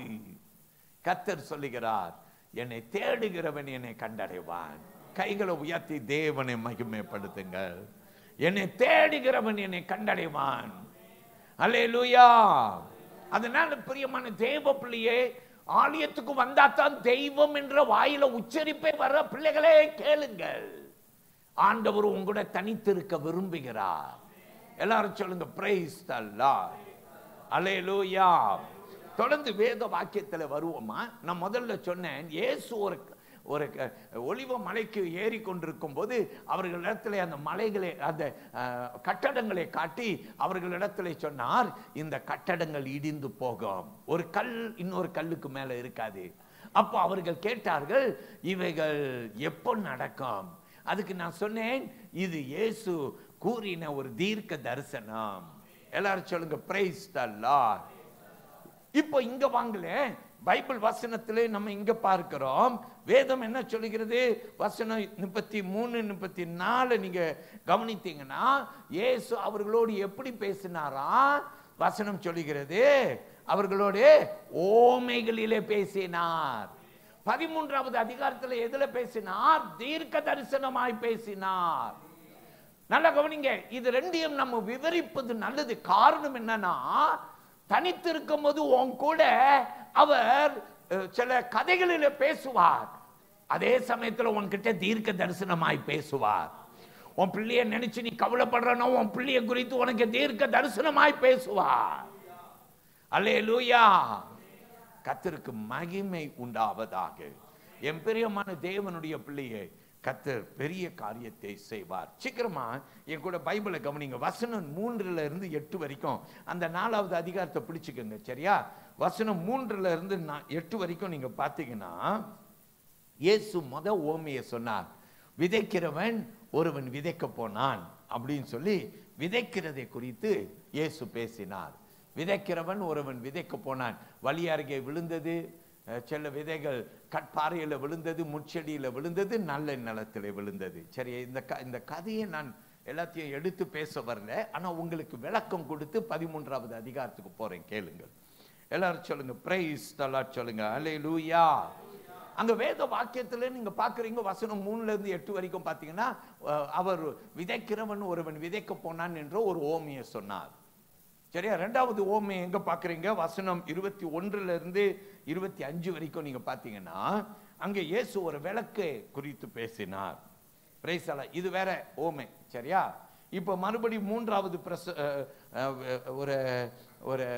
கத்தர் சொல்லுகிறார் என்னை தேடுகிறவன் என்னை கண்டடைவான் கைகளை உயர்த்தி தேவனை மகிமைப்படுத்துங்கள் என்னை தேடுகிறவன் என்னை கண்டடைவான் அல்லேலூயா அதனால பிரியமான தேவ பிள்ளையே ஆலயத்துக்கு வந்தா தான் தெய்வம் என்ற வாயில உச்சரிப்பே வர பிள்ளைகளே கேளுங்கள் ஆண்டவர் உங்களோட தனித்திருக்க விரும்புகிறார் எல்லாரும் சொல்லுங்க பிரைஸ் த லார்ட் அல்லேலூயா தொடர்ந்து வேத வாக்கியத்துல வருவோமா நான் முதல்ல சொன்னேன் இயேசு ஒரு ஒரு க- ஒலிவ மலைக்கு ஏறி கொண்டிருக்கும் போது அவர்களிடத்தில் அந்த மலைகளை அந்த அஹ், கட்டடங்களை காட்டி அவர்களிடத்தில் சொன்னார் இந்த கட்டடங்கள் இடிந்து போகும் ஒரு கல் இன்னொரு கல்லுக்கு மேல இருக்காது அப்போ அவர்கள் கேட்டார்கள் இவைகள் எப்போ நடக்கும் அதுக்கு நான் சொன்னேன் இது இயேசு கூறின ஒரு தீர்க்க தரிசனம் எல்லாரும் சொல்லுங்க பிரைஸ் த லார்ட் இப்போ இங்க வாங்கல பைபிள் வசனத்திலே நம்ம இங்க பார்க்கிறோம் வேதம் என்ன சொல்லுகிறது வசனம் முப்பத்தி மூணு முப்பத்தி நாலு நீங்க கவனித்தீங்கன்னா இயேசு அவர்களோடு எப்படி பேசினாரா வசனம் சொல்லுகிறது அவர்களோடு ஓமைகளிலே பேசினார் பதிமூன்றாவது அதிகாரத்தில் எதுல பேசினார் தீர்க்க தரிசனமாய் பேசினார் நல்லா கவனிங்க இது ரெண்டையும் நம்ம விவரிப்பது நல்லது காரணம் என்னன்னா தனித்து இருக்கும்போது உன் கூட அவர் அஹ், சில கதைகளில பேசுவார் அதே சமயத்துல உன்கிட்ட தீர்க்க தரிசனமாய் பேசுவார் உன் பிள்ளைய நினைச்சு நீ கவலைப்படுறனா உன் பிள்ளைய குறித்து உனக்கு தீர்க்க தரிசனமாய் பேசுவார் அல்லேலூயா கத்தருக்கு மகிமை உண்டாவதாக என் பிரியமான தேவனுடைய பிள்ளையை கத்தர் பெரிய காரியத்தை செய்வார் சீக்கிரமா என் கூட பைபிளை கவனிங்க வசனம் மூன்றுல இருந்து எட்டு வரைக்கும் அந்த நாலாவது அதிகாரத்தை பிடிச்சுக்கோங்க சரியா வசனம் மூன்றுல இருந்து நான் எட்டு வரைக்கும் நீங்க பார்த்தீங்கன்னா இயேசு முத ஓமையை சொன்னார் விதைக்கிறவன் ஒருவன் விதைக்க போனான் அப்படின்னு சொல்லி விதைக்கிறதை குறித்து இயேசு பேசினார் விதைக்கிறவன் ஒருவன் விதைக்க போனான் வழி அருகே விழுந்தது அஹ், சில விதைகள் கட்பாறையில விழுந்தது முட்செடியில விழுந்தது நல்ல நிலத்திலே விழுந்தது சரி இந்த க இந்த கதையை நான் எல்லாத்தையும் எடுத்து பேச வரல ஆனா உங்களுக்கு விளக்கம் கொடுத்து பதிமூன்றாவது அதிகாரத்துக்கு போறேன் கேளுங்கள் எல்லாரும் சொல்லுங்க பிரைஸ் தலாட் சொல்லுங்க அல்லேலூயா அங்க வேத வாக்கியத்துல நீங்க பாக்குறீங்க வசனம் மூணுல இருந்து எட்டு வரைக்கும் பாத்தீங்கன்னா அஹ், அவர் விதைக்கிறவன் ஒருவன் விதைக்க போனான் என்ற ஒரு ஓமியை சொன்னார் சரியா ரெண்டாவது ஓமை எங்க பாக்குறீங்க வசனம் இருபத்தி ஒன்றுல இருந்து இருபத்தி அஞ்சு வரைக்கும் நீங்க பாத்தீங்கன்னா அங்க இயேசு ஒரு விளக்கு குறித்து பேசினார் Praise the Lord. இது வேற ஓமை சரியா இப்போ மறுபடியும் மூன்றாவது பிரச அஹ், அஹ், ஒரு ஒரு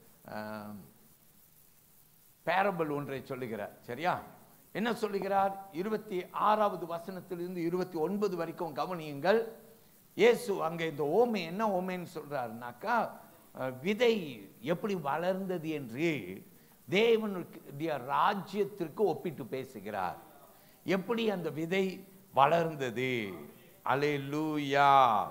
பேரபிள் ஒன்றை சொல்லுகிறார் சரியா என்ன சொல்லுகிறார் இருபத்தி ஆறாவது வசனத்திலிருந்து இருபத்தி ஒன்பது வரைக்கும் கவனியுங்கள் இயேசு அங்க இந்த ஓமை என்ன ஓமைன்னு சொல்றாருனாக்கா அஹ், விதை எப்படி வளர்ந்தது என்று தேவனுடைய ராஜ்யத்திற்கு ஒப்பிட்டு பேசுகிறார் எப்படி அந்த விதை வளர்ந்தது அலைலூயா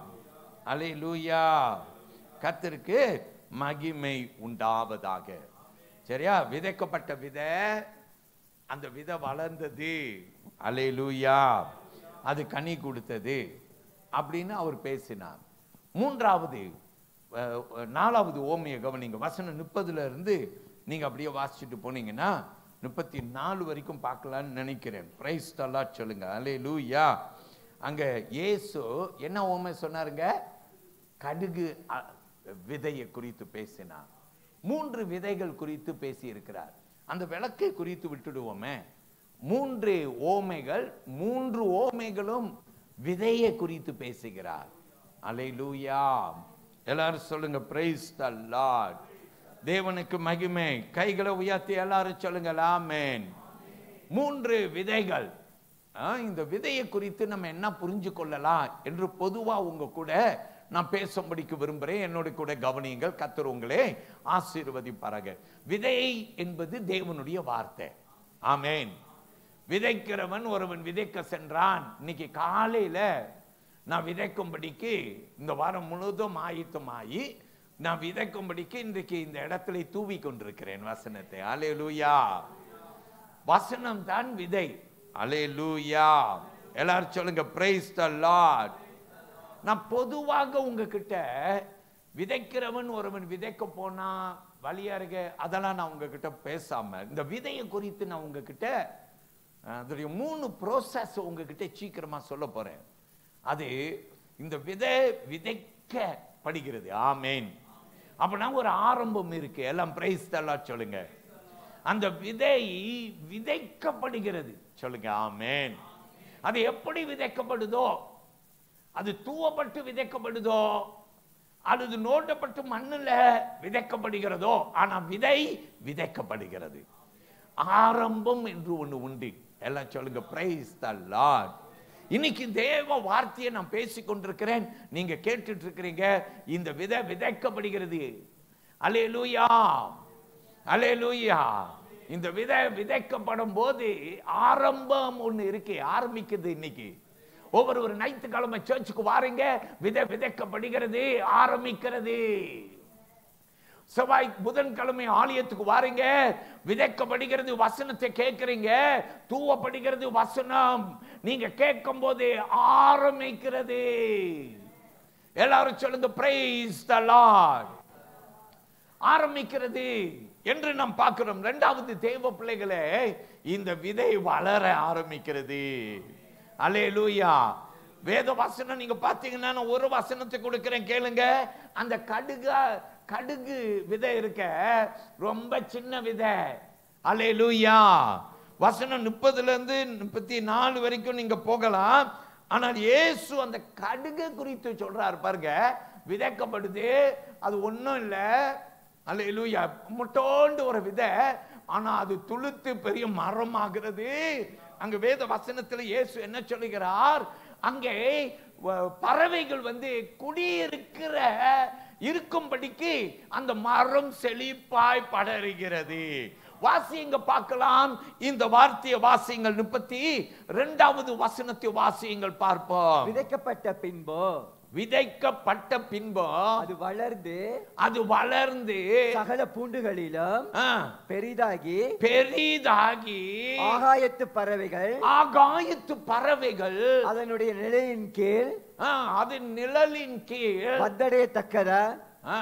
அலைலூயா கர்த்தருக்கு மகிமை உண்டாவதாக சரியா விதைக்கப்பட்ட விதை அந்த விதை வளர்ந்தது அலைலூயா அது கனி கொடுத்தது அப்படின்னு அவர் பேசினார் மூன்றாவது அஹ், நாலாவது ஓமிய கவனிங்க வசனம் முப்பதுல இருந்து நீங்க அப்படியே வாசிச்சுட்டு போனீங்கன்னா முப்பத்தி நாலு வரைக்கும் பார்க்கலாம்னு நினைக்கிறேன் பிரைஸ் தல்லா சொல்லுங்க அலே லூயா அங்க இயேசு என்ன ஓமை சொன்னாருங்க கடுகு அ- விதையை குறித்து பேசினார் மூன்று விதைகள் குறித்து பேசி இருக்கிறார் அந்த விளக்கை குறித்து விட்டுடுவோமே மூன்று ஓமைகள் மூன்று ஓமைகளும் விதையை குறித்து பேசுகிறார் அலைலூயா எல்லாரும் சொல்லுங்க பிரைஸ் த லார்ட் தேவனுக்கு மகிமை கைகளை உயர்த்தி எல்லாரும் சொல்லுங்க ஆமென் மூன்று விதைகள் ஆ, இந்த விதையை குறித்து நம்ம என்ன புரிஞ்சு கொள்ளலாம் என்று பொதுவா உங்க கூட நான் பேசும்படிக்கு விரும்புகிறேன் என்னோட கூட கவனியுங்கள் கத்தர் உங்களே ஆசீர்வதிப்பாராக விதை என்பது தேவனுடைய வார்த்தை ஆமென் விதைக்கிறவன் ஒருவன் விதைக்க சென்றான் இன்னைக்கு காலையில நான் விதைக்கும்படிக்கு இந்த வாரம் முழுவதும் ஆயத்தமாகி நான் விதைக்கும்படிக்கு இன்றைக்கு இந்த இடத்துல தூவி கொண்டிருக்கிறேன் வசனத்தை அலேலூயா வசனம் தான் விதை அலேலூயா எல்லாரும் சொல்லுங்க பிரைஸ் த லார்ட் நான் பொதுவாக உங்ககிட்ட விதைக்கிறவன் ஒருவன் விதைக்க போனா வழியா இருக்க அதெல்லாம் நான் உங்ககிட்ட பேசாம இந்த விதையை குறித்து நான் உங்ககிட்ட அஹ், அதோடைய மூணு ப்ரோசஸ் உங்ககிட்ட சீக்கிரமா சொல்ல போறேன் அது இந்த விதை விதைக்கப்படுகிறது ஆமேன் அப்படின்னா ஒரு ஆரம்பம் இருக்கு எல்லாம் பிரைஸ் தல்லா சொல்லுங்க அந்த விதை விதைக்கப்படுகிறது சொல்லுங்க ஆமேன் அது எப்படி விதைக்கப்படுதோ அது தூவப்பட்டு விதைக்கப்படுதோ அல்லது நோண்டப்பட்டு மண்ணுல விதைக்கப்படுகிறதோ ஆனா விதை விதைக்கப்படுகிறது ஆரம்பம் என்று ஒண்ணு உண்டு எல்லாம் சொல்லுங்க பிரைஸ் த லார்ட் இன்னைக்கு தேவ வார்த்தையை நான் பேசிக் கொண்டிருக்கிறேன் நீங்க கேட்டுட்டு இருக்கிறீங்க இந்த விதை விதைக்கப்படுகிறது அலேலூயா அலேலூயா இந்த விதை விதைக்கப்படும் போது ஆரம்பம் ஒண்ணு இருக்கு ஆரம்பிக்குது இன்னைக்கு ஒவ்வொரு ஒரு ஞாயிற்றுக்கிழமை சர்ச்சுக்கு வாரீங்க விதை விதைக்கப்படுகிறது ஆரம்பிக்கிறது செவ்வாய் புதன்கிழமை ஆலயத்துக்கு வாரீங்க விதைக்கப்படுகிறது வசனத்தை கேட்கிறீங்க தூவப்படுகிறது வசனம் நீங்க கேட்கும் போது ஆரம்பிக்கிறது எல்லாரும் சொல்லுங்க பிரைஸ் த லார்ட் ஆரம்பிக்கிறது என்று நாம் பார்க்கிறோம் இரண்டாவது தேவ பிள்ளைகளே இந்த விதை வளர ஆரம்பிக்கிறது அலேலூயா வேத வசனம் நீங்க பாத்தீங்கன்னா நான் ஒரு வசனத்தை கொடுக்கிறேன் கேளுங்க அந்த கடுக கடுகு விதை இருக்க ரொம்ப சின்ன விதை அலேலூயா வசனம் முப்பதுல இருந்து முப்பத்தி நாலு வரைக்கும் நீங்க போகலாம் ஆனால் இயேசு அந்த கடுகு குறித்து சொல்றாரு பாருங்க விதைக்கப்படுது அது ஒண்ணும் இல்ல அல்லேலூயா முட்டோண்டு ஒரு விதை ஆனா அது துளுத்து பெரிய மரம் ஆகிறது அங்க வேத வசனத்துல இயேசு என்ன சொல்லுகிறார் அங்கே வ- பறவைகள் வந்து குடியிருக்கிற இருக்கும்படிக்கு அந்த மரம் செழிப்பாய் படருகிறது வாசியங்க பார்க்கலாம் இந்த வார்த்தையை வாசியங்கள் முப்பத்தி இரண்டாவது வசனத்தை வாசியங்கள் பார்ப்போம் விதைக்கப்பட்ட பின்பு விதைக்கப்பட்ட பின்பு அது வளர்ந்து அது வளர்ந்து சகல பூண்டுகளிலும் ஆ, பெரிதாகி பெரிதாகி ஆகாயத்து பறவைகள் ஆகாயத்து பறவைகள் அதனுடைய நிலையின் கீழ் ஆ, அது நிழலின் கீழ் பத்தடையத்தக்கத ஆ,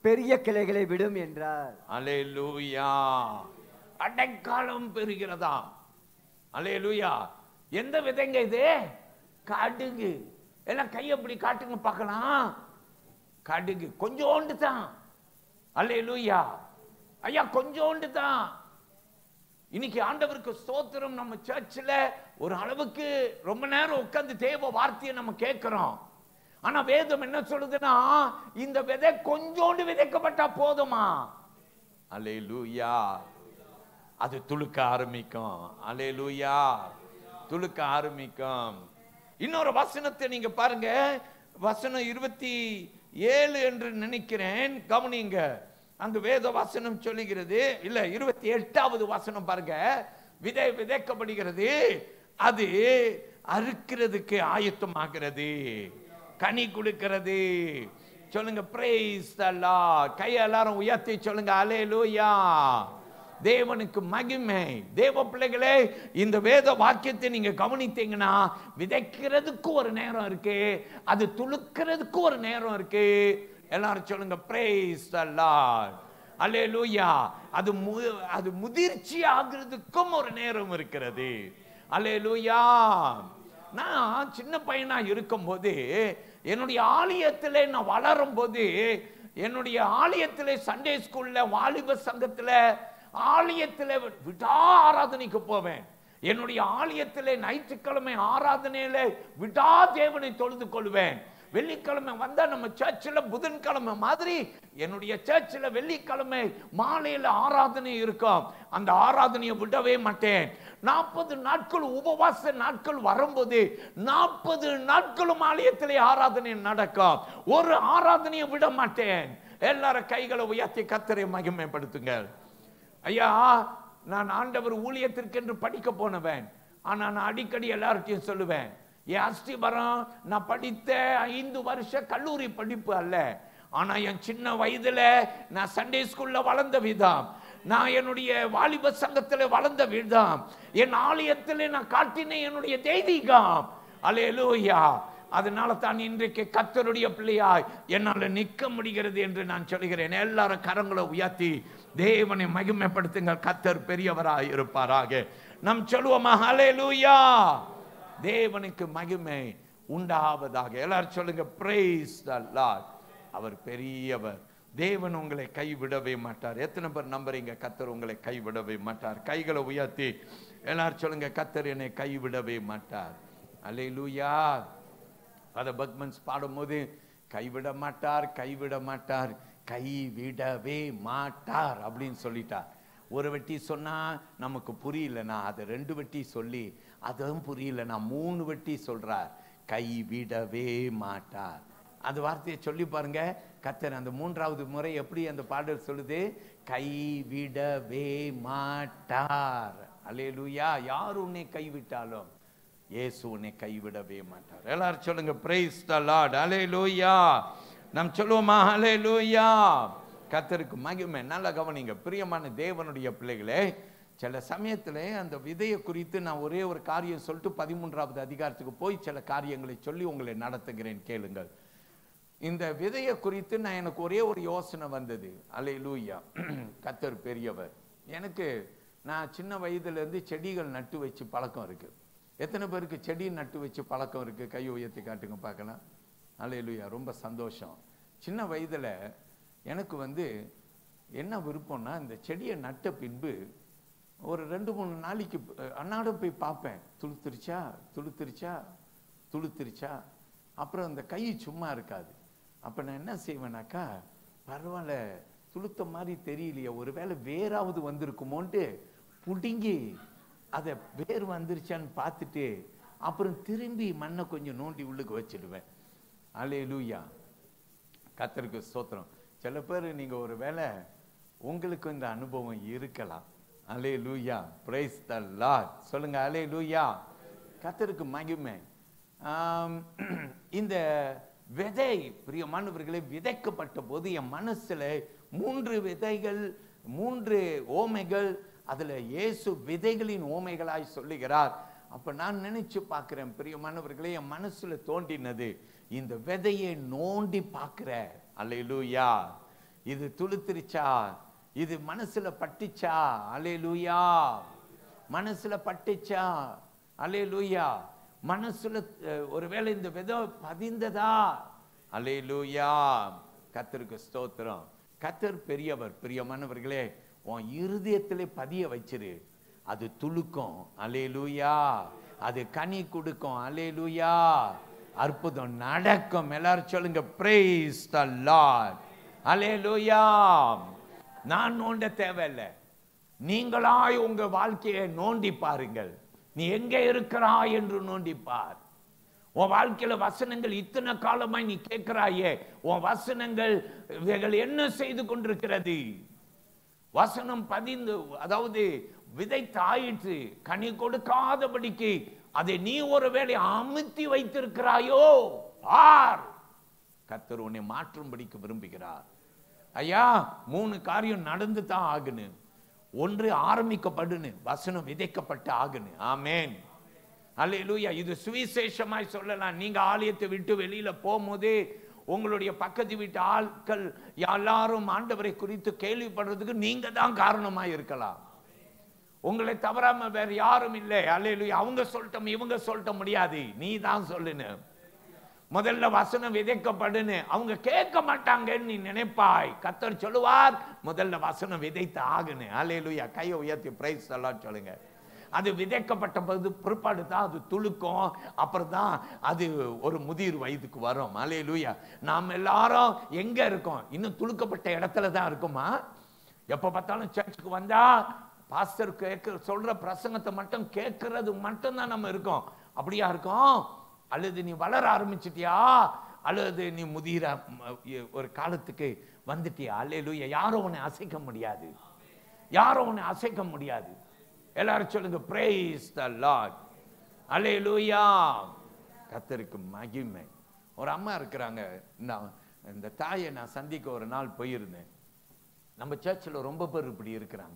பெரிய கிளைகளை விடும் என்றார் அலேலூயா அடைக்காலம் பெறுகிறதா அலேலூயா எந்த விதைங்க இது கடுகு எல்லாம் கையை அப்படி காட்டுங்க பார்க்கலாம் கடுகு கொஞ்சோண்டு தான் அலேலூயா ஐயா கொஞ்சோண்டு தான் இன்னைக்கு ஆண்டவருக்கு ஸ்தோத்திரம் நம்ம சர்ச்சில் ஒரு அளவுக்கு ரொம்ப நேரம் உட்கார்ந்து தேவ வார்த்தையை நம்ம கேட்கிறோம் ஆனா வேதம் என்ன சொல்லுதுன்னா இந்த விதை கொஞ்சோண்டு விதைக்கப்பட்டா போதுமா அலேலூயா அது துளுக்க ஆரம்பிக்கும் அலேலூயா துளுக்க ஆரம்பிக்கும் இன்னொரு வசனத்தை நீங்க பாருங்க வசனம் இருபத்தி ஏழு என்று நினைக்கிறேன் கவனிங்க அங்கு வேத வசனம் சொல்லுகிறது இல்ல இருபத்தி எட்டாவது வசனம் பாருங்க விதை விதைக்கப்படுகிறது அது அறுக்கிறதுக்கு ஆயத்தமாகிறது கனி கொடுக்கிறது சொல்லுங்க பிரைஸ் அல்லா கை எல்லாரும் உயர்த்தி சொல்லுங்க அலேலூயா தேவனுக்கு மகிமை தேவ பிள்ளைகளே இந்த வேத வாக்கியத்தை நீங்க கவனித்தீங்கன்னா விதைக்கிறதுக்கு ஒரு நேரம் இருக்கு அது துளுக்கிறதுக்கு ஒரு நேரம் இருக்கு எல்லாரும் சொல்லுங்க பிரேஸ் அல்லாஹ் அல்லேலூயா அது மு அது முதிர்ச்சி ஆகுறதுக்கும் ஒரு நேரம் இருக்கிறது அல்லேலூயா நான் சின்ன பையனா இருக்கும்போது என்னுடைய ஆலயத்தில் நான் வளரும் போது என்னுடைய ஆலயத்தில் சண்டே ஸ்கூல்ல வாலிப சங்கத்துல ஆலயத்தில் விடா ஆராதனைக்கு போவேன் என்னுடைய ஆலயத்தில் ஞாயிற்றுக்கிழமை ஆராதனையில விடா தேவனை தொழுது கொள்வேன் வெள்ளிக்கிழமை வந்தா நம்ம சர்ச்சில் புதன்கிழமை மாதிரி என்னுடைய சர்ச்சில் வெள்ளிக்கிழமை மாலையில் ஆராதனை இருக்கும் அந்த ஆராதனையை விடவே மாட்டேன் நாற்பது நாட்கள் உபவாச நாட்கள் வரும்போது நாற்பது நாட்களும் ஆலயத்திலே ஆராதனை நடக்கும் ஒரு ஆராதனையை விட மாட்டேன் எல்லாரும் கைகளை உயர்த்தி கத்தரை மகிமைப்படுத்துங்கள் ஐயா நான் ஆண்டவர் ஊழியத்திற்கென்று படிக்க போனவன் ஆனா நான் அடிக்கடி எல்லார்ட்டையும் சொல்லுவேன் என் அஸ்திபரம் நான் படித்த ஐந்து வருஷ கல்லூரி படிப்பு அல்ல ஆனா என் சின்ன வயதுல நான் சண்டே ஸ்கூல்ல வளர்ந்த விதம் நான் என்னுடைய வாலிப சங்கத்துல வளர்ந்த விதம் என் ஆலயத்தில் நான் காட்டின என்னுடைய தெய்வீகம் அலேலூயா அதனால தான் இன்றைக்கு கத்தருடைய பிள்ளையாய் என்னால் நிற்க முடிகிறது என்று நான் சொல்கிறேன் எல்லாரும் கரங்களை உயர்த்தி தேவனை மகிமைப்படுத்துங்க கத்தர் பெரியவராய் இருப்பாராக நம் சொல்லுவோமா ஹalleluya தேவனுக்கு மகிமை உண்டாவதாக எல்லாரும் சொல்லுங்க praise the lord அவர் பெரியவர் தேவன் உங்களை கைவிடவே மாட்டார் எத்தனை பேர் நம்புறீங்க கத்தர் உங்களை கைவிடவே மாட்டார் கைகளை உயர்த்தி எல்லாரும் சொல்லுங்க கத்தர் என்னை கைவிடவே மாட்டார் அல்லேலூயா அதை பக்மன்ஸ் பாடும்போது கைவிட மாட்டார் கைவிட மாட்டார் கைவிடவே மாட்டார் அப்படின்னு சொல்லிட்டார் ஒரு வெட்டி சொன்னா நமக்கு புரியலனா அதை ரெண்டு வெட்டி சொல்லி அதுவும் புரியலனா மூணு வெட்டி சொல்றார் கைவிடவே மாட்டார் அந்த வார்த்தையை சொல்லி பாருங்க கத்தர் அந்த மூன்றாவது முறை எப்படி அந்த பாடல் சொல்லுது கைவிடவே மாட்டார் அல்லேலூயா யார் உன்னை கைவிட்டாலும் இயேசு உன்னை கைவிடவே மாட்டார் எல்லாரும் சொல்லுங்க பிரைஸ் த லார்ட் அல்லேலூயா நாம் சொல்லுவோமா அல்லேலூயா கத்தருக்கு மகிமை நல்லா கவனிங்க பிரியமான தேவனுடைய பிள்ளைகளே சில சமயத்தில் அந்த விதையை குறித்து நான் ஒரே ஒரு காரியம் சொல்லிட்டு பதிமூன்றாவது அதிகாரத்துக்கு போய் சில காரியங்களை சொல்லி உங்களை நடத்துகிறேன் கேளுங்கள் இந்த விதையை குறித்து நான் எனக்கு ஒரே ஒரு யோசனை வந்தது அலை லூயா கத்தர் பெரியவர் எனக்கு நான் சின்ன வயதுலேருந்து செடிகள் நட்டு வச்சு பழக்கம் இருக்கு எத்தனை பேருக்கு செடி நட்டு வச்சு பழக்கம் இருக்கு கை உயர்த்தி காட்டுங்க பார்க்கலாம் அலை லூயா ரொம்ப சந்தோஷம் சின்ன வயதுல எனக்கு வந்து என்ன விருப்பம்னா இந்த செடியை நட்ட பின்பு ஒரு ரெண்டு மூணு நாளைக்கு அஹ், அன்னாடம் போய் பார்ப்பேன் துளுத்துருச்சா துளுத்துருச்சா துளுத்துருச்சா அப்புறம் அந்த கை சும்மா இருக்காது அப்போ நான் என்ன செய்வேனாக்கா பரவாயில்ல துளுத்த மாதிரி தெரியலையே ஒருவேளை வேறாவது வந்திருக்குமோன்ட்டு புடுங்கி அதை வேர் வந்துருச்சான்னு பார்த்துட்டு அப்புறம் திரும்பி மண்ணை கொஞ்சம் நோண்டி உள்ளுக்கு வச்சிடுவேன் அலே லூயா கத்தருக்கு ஸ்தோத்திரம் சில பேர் நீங்க ஒரு வேளை உங்களுக்கு இந்த அனுபவம் இருக்கலாம் அலே லூயா பிரைஸ் த லார்ட் சொல்லுங்க அலே லூயா கத்தருக்கு மகிமை ஆம், இந்த விதை பிரியமானவர்களே விதைக்கப்பட்ட போது என் மனசுல மூன்று விதைகள் மூன்று ஓமைகள் அதுல இயேசு விதைகளின் ஓமைகளாய் சொல்லுகிறார் அப்ப நான் நினைச்சு பார்க்கிறேன் பிரியமானவர்களே என் மனசுல தோண்டினது இந்த விதையை நோண்டி பார்க்கிற அல்லேலூயா இது துளுத்திருச்சா இது மனசுல பட்டுச்சா அலே லூயா மனசுல பட்டுச்சா அலே லூயா மனசுல அஹ், ஒருவேளை இந்த விதம் பதிந்ததா அலே லூயா கத்தருக்கு ஸ்தோத்திரம் கத்தர் பெரியவர் பிரியமானவர்களே உன் இருதயத்திலே பதிய வச்சிரு அது துளுக்கும் அலே லூயா அது கனி கொடுக்கும் அலே லூயா அற்புதம் நடக்கும் எல்லாரும் சொல்லுங்க praise the lord அல்லேலூயா நான் நோண்ட தேவையில்லை நீங்களாய் உங்க வாழ்க்கையை நோண்டி பாருங்கள் நீ எங்க இருக்கிறாய் என்று நோண்டி பார் உன் வாழ்க்கையில வசனங்கள் இத்தனை காலமாய் நீ கேட்கிறாயே உன் வசனங்கள் இவைகள் என்ன செய்து கொண்டிருக்கிறது வசனம் பதிந்து அதாவது விதைத்து ஆயிற்று கனி கொடுக்காதபடிக்கு அதை நீ ஒருவேளை அமுத்தி வைத்திருக்கிறாயோ ஆர் கர்த்தர் உன்னை மாற்றும்படிக்கு விரும்புகிறார் ஐயா மூணு காரியம் நடந்து தான் ஆகுன்னு ஒன்று ஆரம்பிக்கப்படுன்னு வசனம் விதைக்கப்பட்டு ஆகுன்னு ஆமேன் அல்லேலூயா இது சுவிசேஷமாய் சொல்லலாம் நீங்க ஆலயத்தை விட்டு வெளியில போகும்போதே உங்களுடைய பக்கத்து வீட்டு ஆட்கள் எல்லாரும் ஆண்டவரை குறித்து கேள்விப்படுறதுக்கு நீங்க தான் காரணமா இருக்கலாம் உங்களை தவறாம வேற யாரும் இல்லை அல்லேலூயா அவங்க சொல்லட்டும் இவங்க சொல்லிட்ட முடியாது நீ தான் சொல்லுன்னு முதல்ல வசனம் விதைக்கப்படுன்னு அவங்க கேட்க மாட்டாங்கன்னு நீ நினைப்பாய் கத்தர் சொல்லுவார் முதல்ல வசனம் விதைத்து ஆகுன்னு அல்லேலூயா கையை உயர்த்தி பிரைஸ் எல்லாம் சொல்லுங்க அது விதைக்கப்பட்ட போது பிற்பாடு தான் அது துளுக்கும் அப்புறம் தான் அது ஒரு முதிர் வயதுக்கு வரும் அல்லேலூயா நாம் எல்லாரும் எங்க இருக்கோம் இன்னும் துளுக்கப்பட்ட இடத்துல தான் இருக்குமா எப்ப பார்த்தாலும் சர்ச்சுக்கு வந்தா பாஸ்டர் கேட்க சொல்ற பிரசங்கத்தை மட்டும் கேட்கறது மட்டும் தான் நம்ம இருக்கோம் அப்படியா இருக்கோம் அல்லது நீ வளர ஆரம்பிச்சிட்டியா அல்லது நீ முதிர ஒரு காலத்துக்கு வந்துட்டியா அல்லேலூயா யாரும் உன்னை அசைக்க முடியாது யாரும் உன்னை அசைக்க முடியாது எல்லாரும் சொல்லுங்க praise the lord அல்லேலூயா கத்தருக்கு மகிமை ஒரு அம்மா இருக்கிறாங்க நான் இந்த தாயை நான் சந்திக்க ஒரு நாள் போயிருந்தேன் நம்ம சர்ச்சில் ரொம்ப பேர் இப்படி இருக்கிறாங்க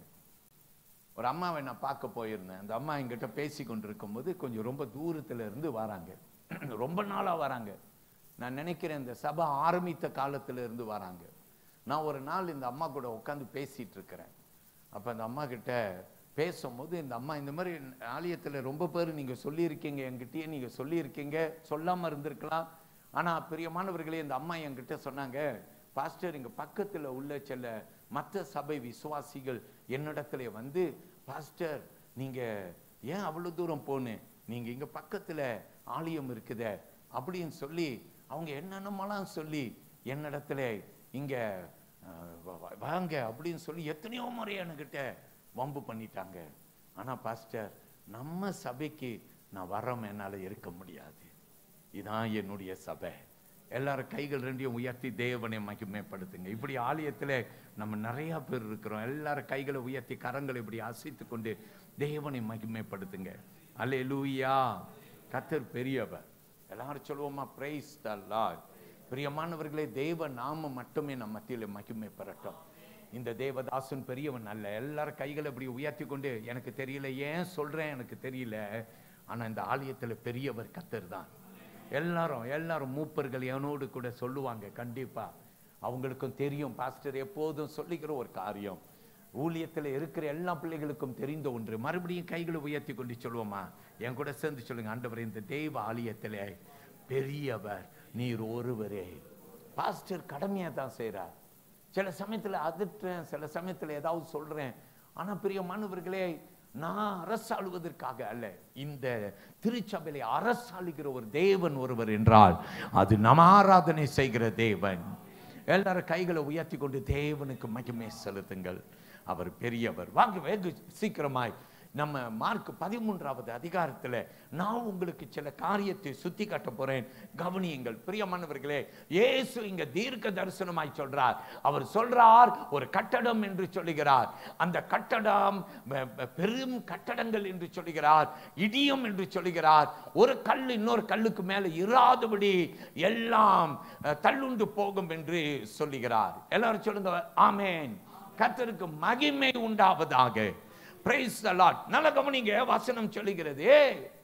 ஒரு அம்மாவை நான் பார்க்க போயிருந்தேன் அந்த அம்மா என்கிட்ட பேசி கொண்டிருக்கும் போது கொஞ்சம் ரொம்ப தூரத்துல இருந்து வராங்க ரொம்ப நாளா வராங்க நான் நினைக்கிறேன் இந்த சபை ஆரம்பித்த காலத்துல இருந்து வராங்க நான் ஒரு நாள் இந்த அம்மா கூட உட்காந்து பேசிட்டு இருக்கிறேன் அப்ப அந்த அம்மா கிட்ட பேசும்போது இந்த அம்மா இந்த மாதிரி ஆலயத்துல ரொம்ப பேர் நீங்க சொல்லியிருக்கீங்க என்கிட்டயே நீங்க சொல்லியிருக்கீங்க சொல்லாம இருந்திருக்கலாம் ஆனா பிரியமானவர்களே இந்த அம்மா என்கிட்ட சொன்னாங்க பாஸ்டர் இங்க பக்கத்துல உள்ள சில மற்ற சபை விசுவாசிகள் என்னிடத்துல வந்து பாஸ்டர் நீங்க ஏன் அவ்வளவு தூரம் போனேன் நீங்க இங்க பக்கத்துல ஆலயம் இருக்குதே அப்படின்னு சொல்லி அவங்க என்னென்னமெல்லாம் சொல்லி என்னிடத்துல இங்க அஹ், வ- வ- வாங்க அப்படின்னு சொல்லி எத்தனையோ முறை என்கிட்ட வம்பு பண்ணிட்டாங்க ஆனா பாஸ்டர் நம்ம சபைக்கு நான் வரோம் என்னால இருக்க முடியாது இதான் என்னுடைய சபை எல்லாரும் கைகள் ரெண்டையும் உயர்த்தி தேவனை மகிமைப்படுத்துங்க இப்படி ஆலயத்துல நம்ம நிறைய பேர் இருக்கிறோம் எல்லாரும் கைகளை உயர்த்தி கரங்களை இப்படி அசைத்து கொண்டு தேவனை மகிமைப்படுத்துங்க அல்லேலூயா கத்தர் பெரியவர் எல்லாரும் சொல்லுவோமா பிரைஸ் த லார்ட் பிரியமானவர்களே தேவ நாம மட்டுமே நம்ம மத்தியில மகிமை பெறட்டும் இந்த தேவதாசன் பெரியவன் அல்ல எல்லாரும் கைகளை இப்படி உயர்த்தி கொண்டு எனக்கு தெரியல ஏன் சொல்றேன் எனக்கு தெரியல ஆனா இந்த ஆலயத்துல பெரியவர் கத்தர் தான் எல்லாரும் எல்லாரும் மூப்பர்கள் எவனோடு கூட சொல்லுவாங்க கண்டிப்பா அவங்களுக்கும் தெரியும் பாஸ்டர் எப்போதும் சொல்லிக்கிற ஒரு காரியம் ஊழியத்துல இருக்கிற எல்லா பிள்ளைகளுக்கும் தெரிந்த ஒன்று மறுபடியும் கைகளை உயர்த்தி கொண்டு சொல்லுவோமா என் கூட சேர்ந்து சொல்லுங்க ஆண்டவர் இந்த தெய்வ ஆலயத்திலே பெரியவர் நீர் ஒருவரே பாஸ்டர் கடமையா தான் செய்றார் சில சமயத்துல அதிர்றேன் சில சமயத்துல ஏதாவது சொல்றேன் ஆனா பிரியமானவர்களே நான் அரசாளுவதற்காக அல்ல இந்த திருச்சபையிலே அரசாளுகிற ஒரு தேவன் ஒருவர் என்றால் அது நம்ம ஆராதனை செய்கிற தேவன் எல்லாரும் கைகளை உயர்த்தி கொண்டு தேவனுக்கு மகிமை செலுத்துங்கள் அவர் பெரியவர் வாங்க வெகு சீக்கிரமாய் நம்ம மார்க் பதிமூன்றாவது அதிகாரத்துல நான் உங்களுக்கு சில காரியத்தை சுத்தி காட்ட போறேன் கவனியுங்கள் பிரியமானவர்களே இயேசு இங்க தீர்க்க தரிசனமாய் சொல்றார் அவர் சொல்றார் ஒரு கட்டடம் என்று சொல்லுகிறார் அந்த கட்டடம் பெ- பெ- பெரும் கட்டடங்கள் என்று சொல்லுகிறார் இடியும் என்று சொல்லுகிறார் ஒரு கல் இன்னொரு கல்லுக்கு மேல இராதபடி எல்லாம் அஹ், தள்ளுண்டு போகும் என்று சொல்லுகிறார் எல்லாரும் சொல்லுங்க ஆமென் கர்த்தருக்கு மகிமை உண்டாவதாக பிரைஸ் த லார்ட் நல்ல கவனிங்க வசனம் சொல்லுகிறது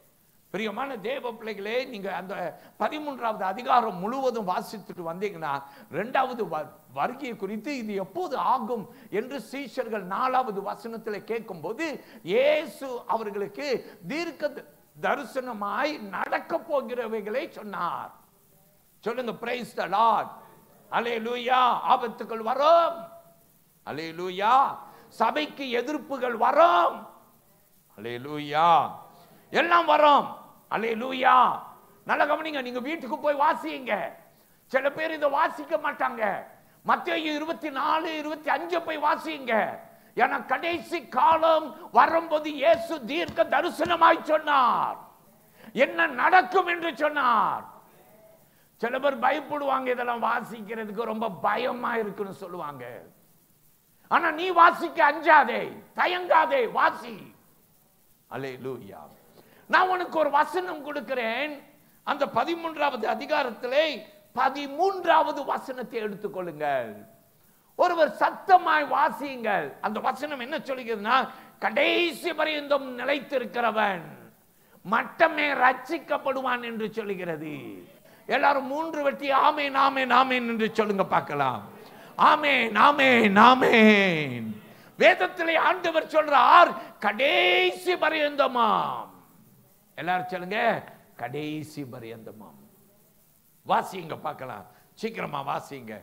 பிரியமான தேவ பிள்ளைகளே நீங்க அந்த பதிமூன்றாவது அதிகாரம் முழுவதும் வாசித்துட்டு வந்தீங்கன்னா ரெண்டாவது வ- வருகையை குறித்து இது எப்போது ஆகும் என்று சீஷர்கள் நாலாவது வசனத்தில் கேட்கும்போது இயேசு அவர்களுக்கு தீர்க்க த- தரிசனமாய் நடக்க போகிறவைகளை சொன்னார் சொல்லுங்க பிரைஸ் த லார்ட் அலேலூயா ஆபத்துகள் வரும் அலேலூயா சபைக்கு எதிர்ப்புகள் வரும் அலேலூயா எல்லாம் வரும் அலேலூயா நல்ல கவனிங்க நீங்க வீட்டுக்கு போய் வாசிங்க சில பேர் இதை வாசிக்க மாட்டாங்க மத்திய இருபத்தி நாலு இருபத்தி அஞ்சு போய் வாசிங்க ஏன்னா கடைசி காலம் வரும்போது இயேசு தீர்க்க தரிசனமாய் சொன்னார் என்ன நடக்கும் என்று சொன்னார் சில பேர் பயப்படுவாங்க இதெல்லாம் வாசிக்கிறதுக்கு ரொம்ப பயமா இருக்குன்னு சொல்லுவாங்க ஆனா நீ வாசிக்க அஞ்சாதே தயங்காதே வாசி அல்லேலூயா நான் உனக்கு ஒரு வசனம் கொடுக்கிறேன் அந்த பதிமூன்றாவது அதிகாரத்திலே பதிமூன்றாவது வசனத்தை எடுத்துக்கொள்ளுங்கள் ஒருவர் சத்தமாய் வாசியுங்கள் அந்த வசனம் என்ன சொல்லுகிறதுனா கடைசி பரியந்தம் நிலைத்திருக்கிறவன் மட்டமே ரட்சிக்கப்படுவான் என்று சொல்லுகிறது எல்லாரும் மூன்று வெட்டி ஆமே நாமே நாமேன் என்று சொல்லுங்க பார்க்கலாம் ஆமே நாமே நாமேன் வேதத்திலே ஆண்டவர் சொல்றார் கடைசி பரியந்தமாம் எல்லாரும் சொல்லுங்க கடைசி பரியந்தமாம் வாசிங்க பார்க்கலாம் சீக்கிரமா வாசிங்க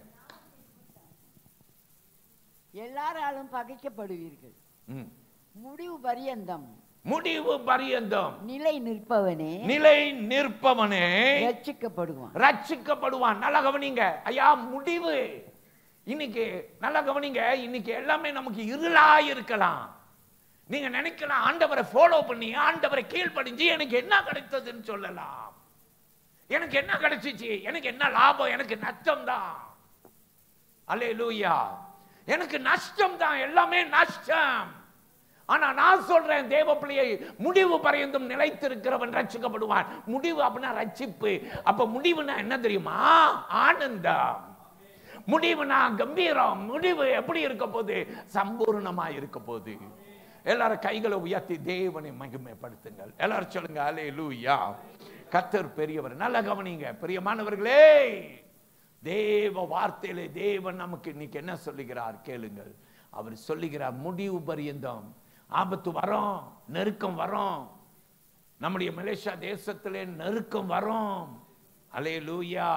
எல்லாராலும் பகைக்கப்படுவீர்கள் ம். முடிவு பரியந்தம் முடிவு பரியந்தம் நிலை நிற்பவனே நிலை நிற்பவனே ரட்சிக்கப்படுவான் ரட்சிக்கப்படுவான் நல்லா கவனிங்க ஐயா முடிவு இன்னைக்கு நல்லா கவனிங்க இன்னைக்கு எல்லாமே நமக்கு இருளா இருக்கலாம் நீங்க நினைக்கலாம் ஆண்டவரை ஃபாலோ பண்ணி ஆண்டவரை கீழ்ப்படிஞ்சு எனக்கு என்ன கிடைத்ததுன்னு சொல்லலாம் எனக்கு என்ன கிடைச்சிச்சு எனக்கு என்ன லாபம் எனக்கு நஷ்டம் தான் அல்லே லூயா எனக்கு நஷ்டம் தான் எல்லாமே நஷ்டம் ஆனா நான் சொல்றேன் தேவ பிள்ளையை முடிவு பரியந்தும் நிலைத்திருக்கிறவன் ரட்சிக்கப்படுவான் முடிவு அப்படின்னா ரட்சிப்பு அப்ப முடிவுனா என்ன தெரியுமா ஆனந்தம் முடிவுனா கம்பீரம் முடிவு எப்படி இருக்க போகுது சம்பூர்ணமா இருக்க போகுது எல்லாரும் கைகளை உயர்த்தி தேவனை மகிமைப்படுத்துங்கள் எல்லாரும் சொல்லுங்க அலே லூயா கத்தர் பெரியவர் நல்லா கவனிங்க பிரியமானவர்களே தேவ வார்த்தையிலே தேவன் நமக்கு இன்னைக்கு என்ன சொல்லுகிறார் கேளுங்கள் அவர் சொல்லுகிறார் முடிவு பரியந்தம் ஆபத்து வரும் நெருக்கம் வரும் நம்முடைய மலேசியா தேசத்திலே நெருக்கம் வரும் அலே லூயா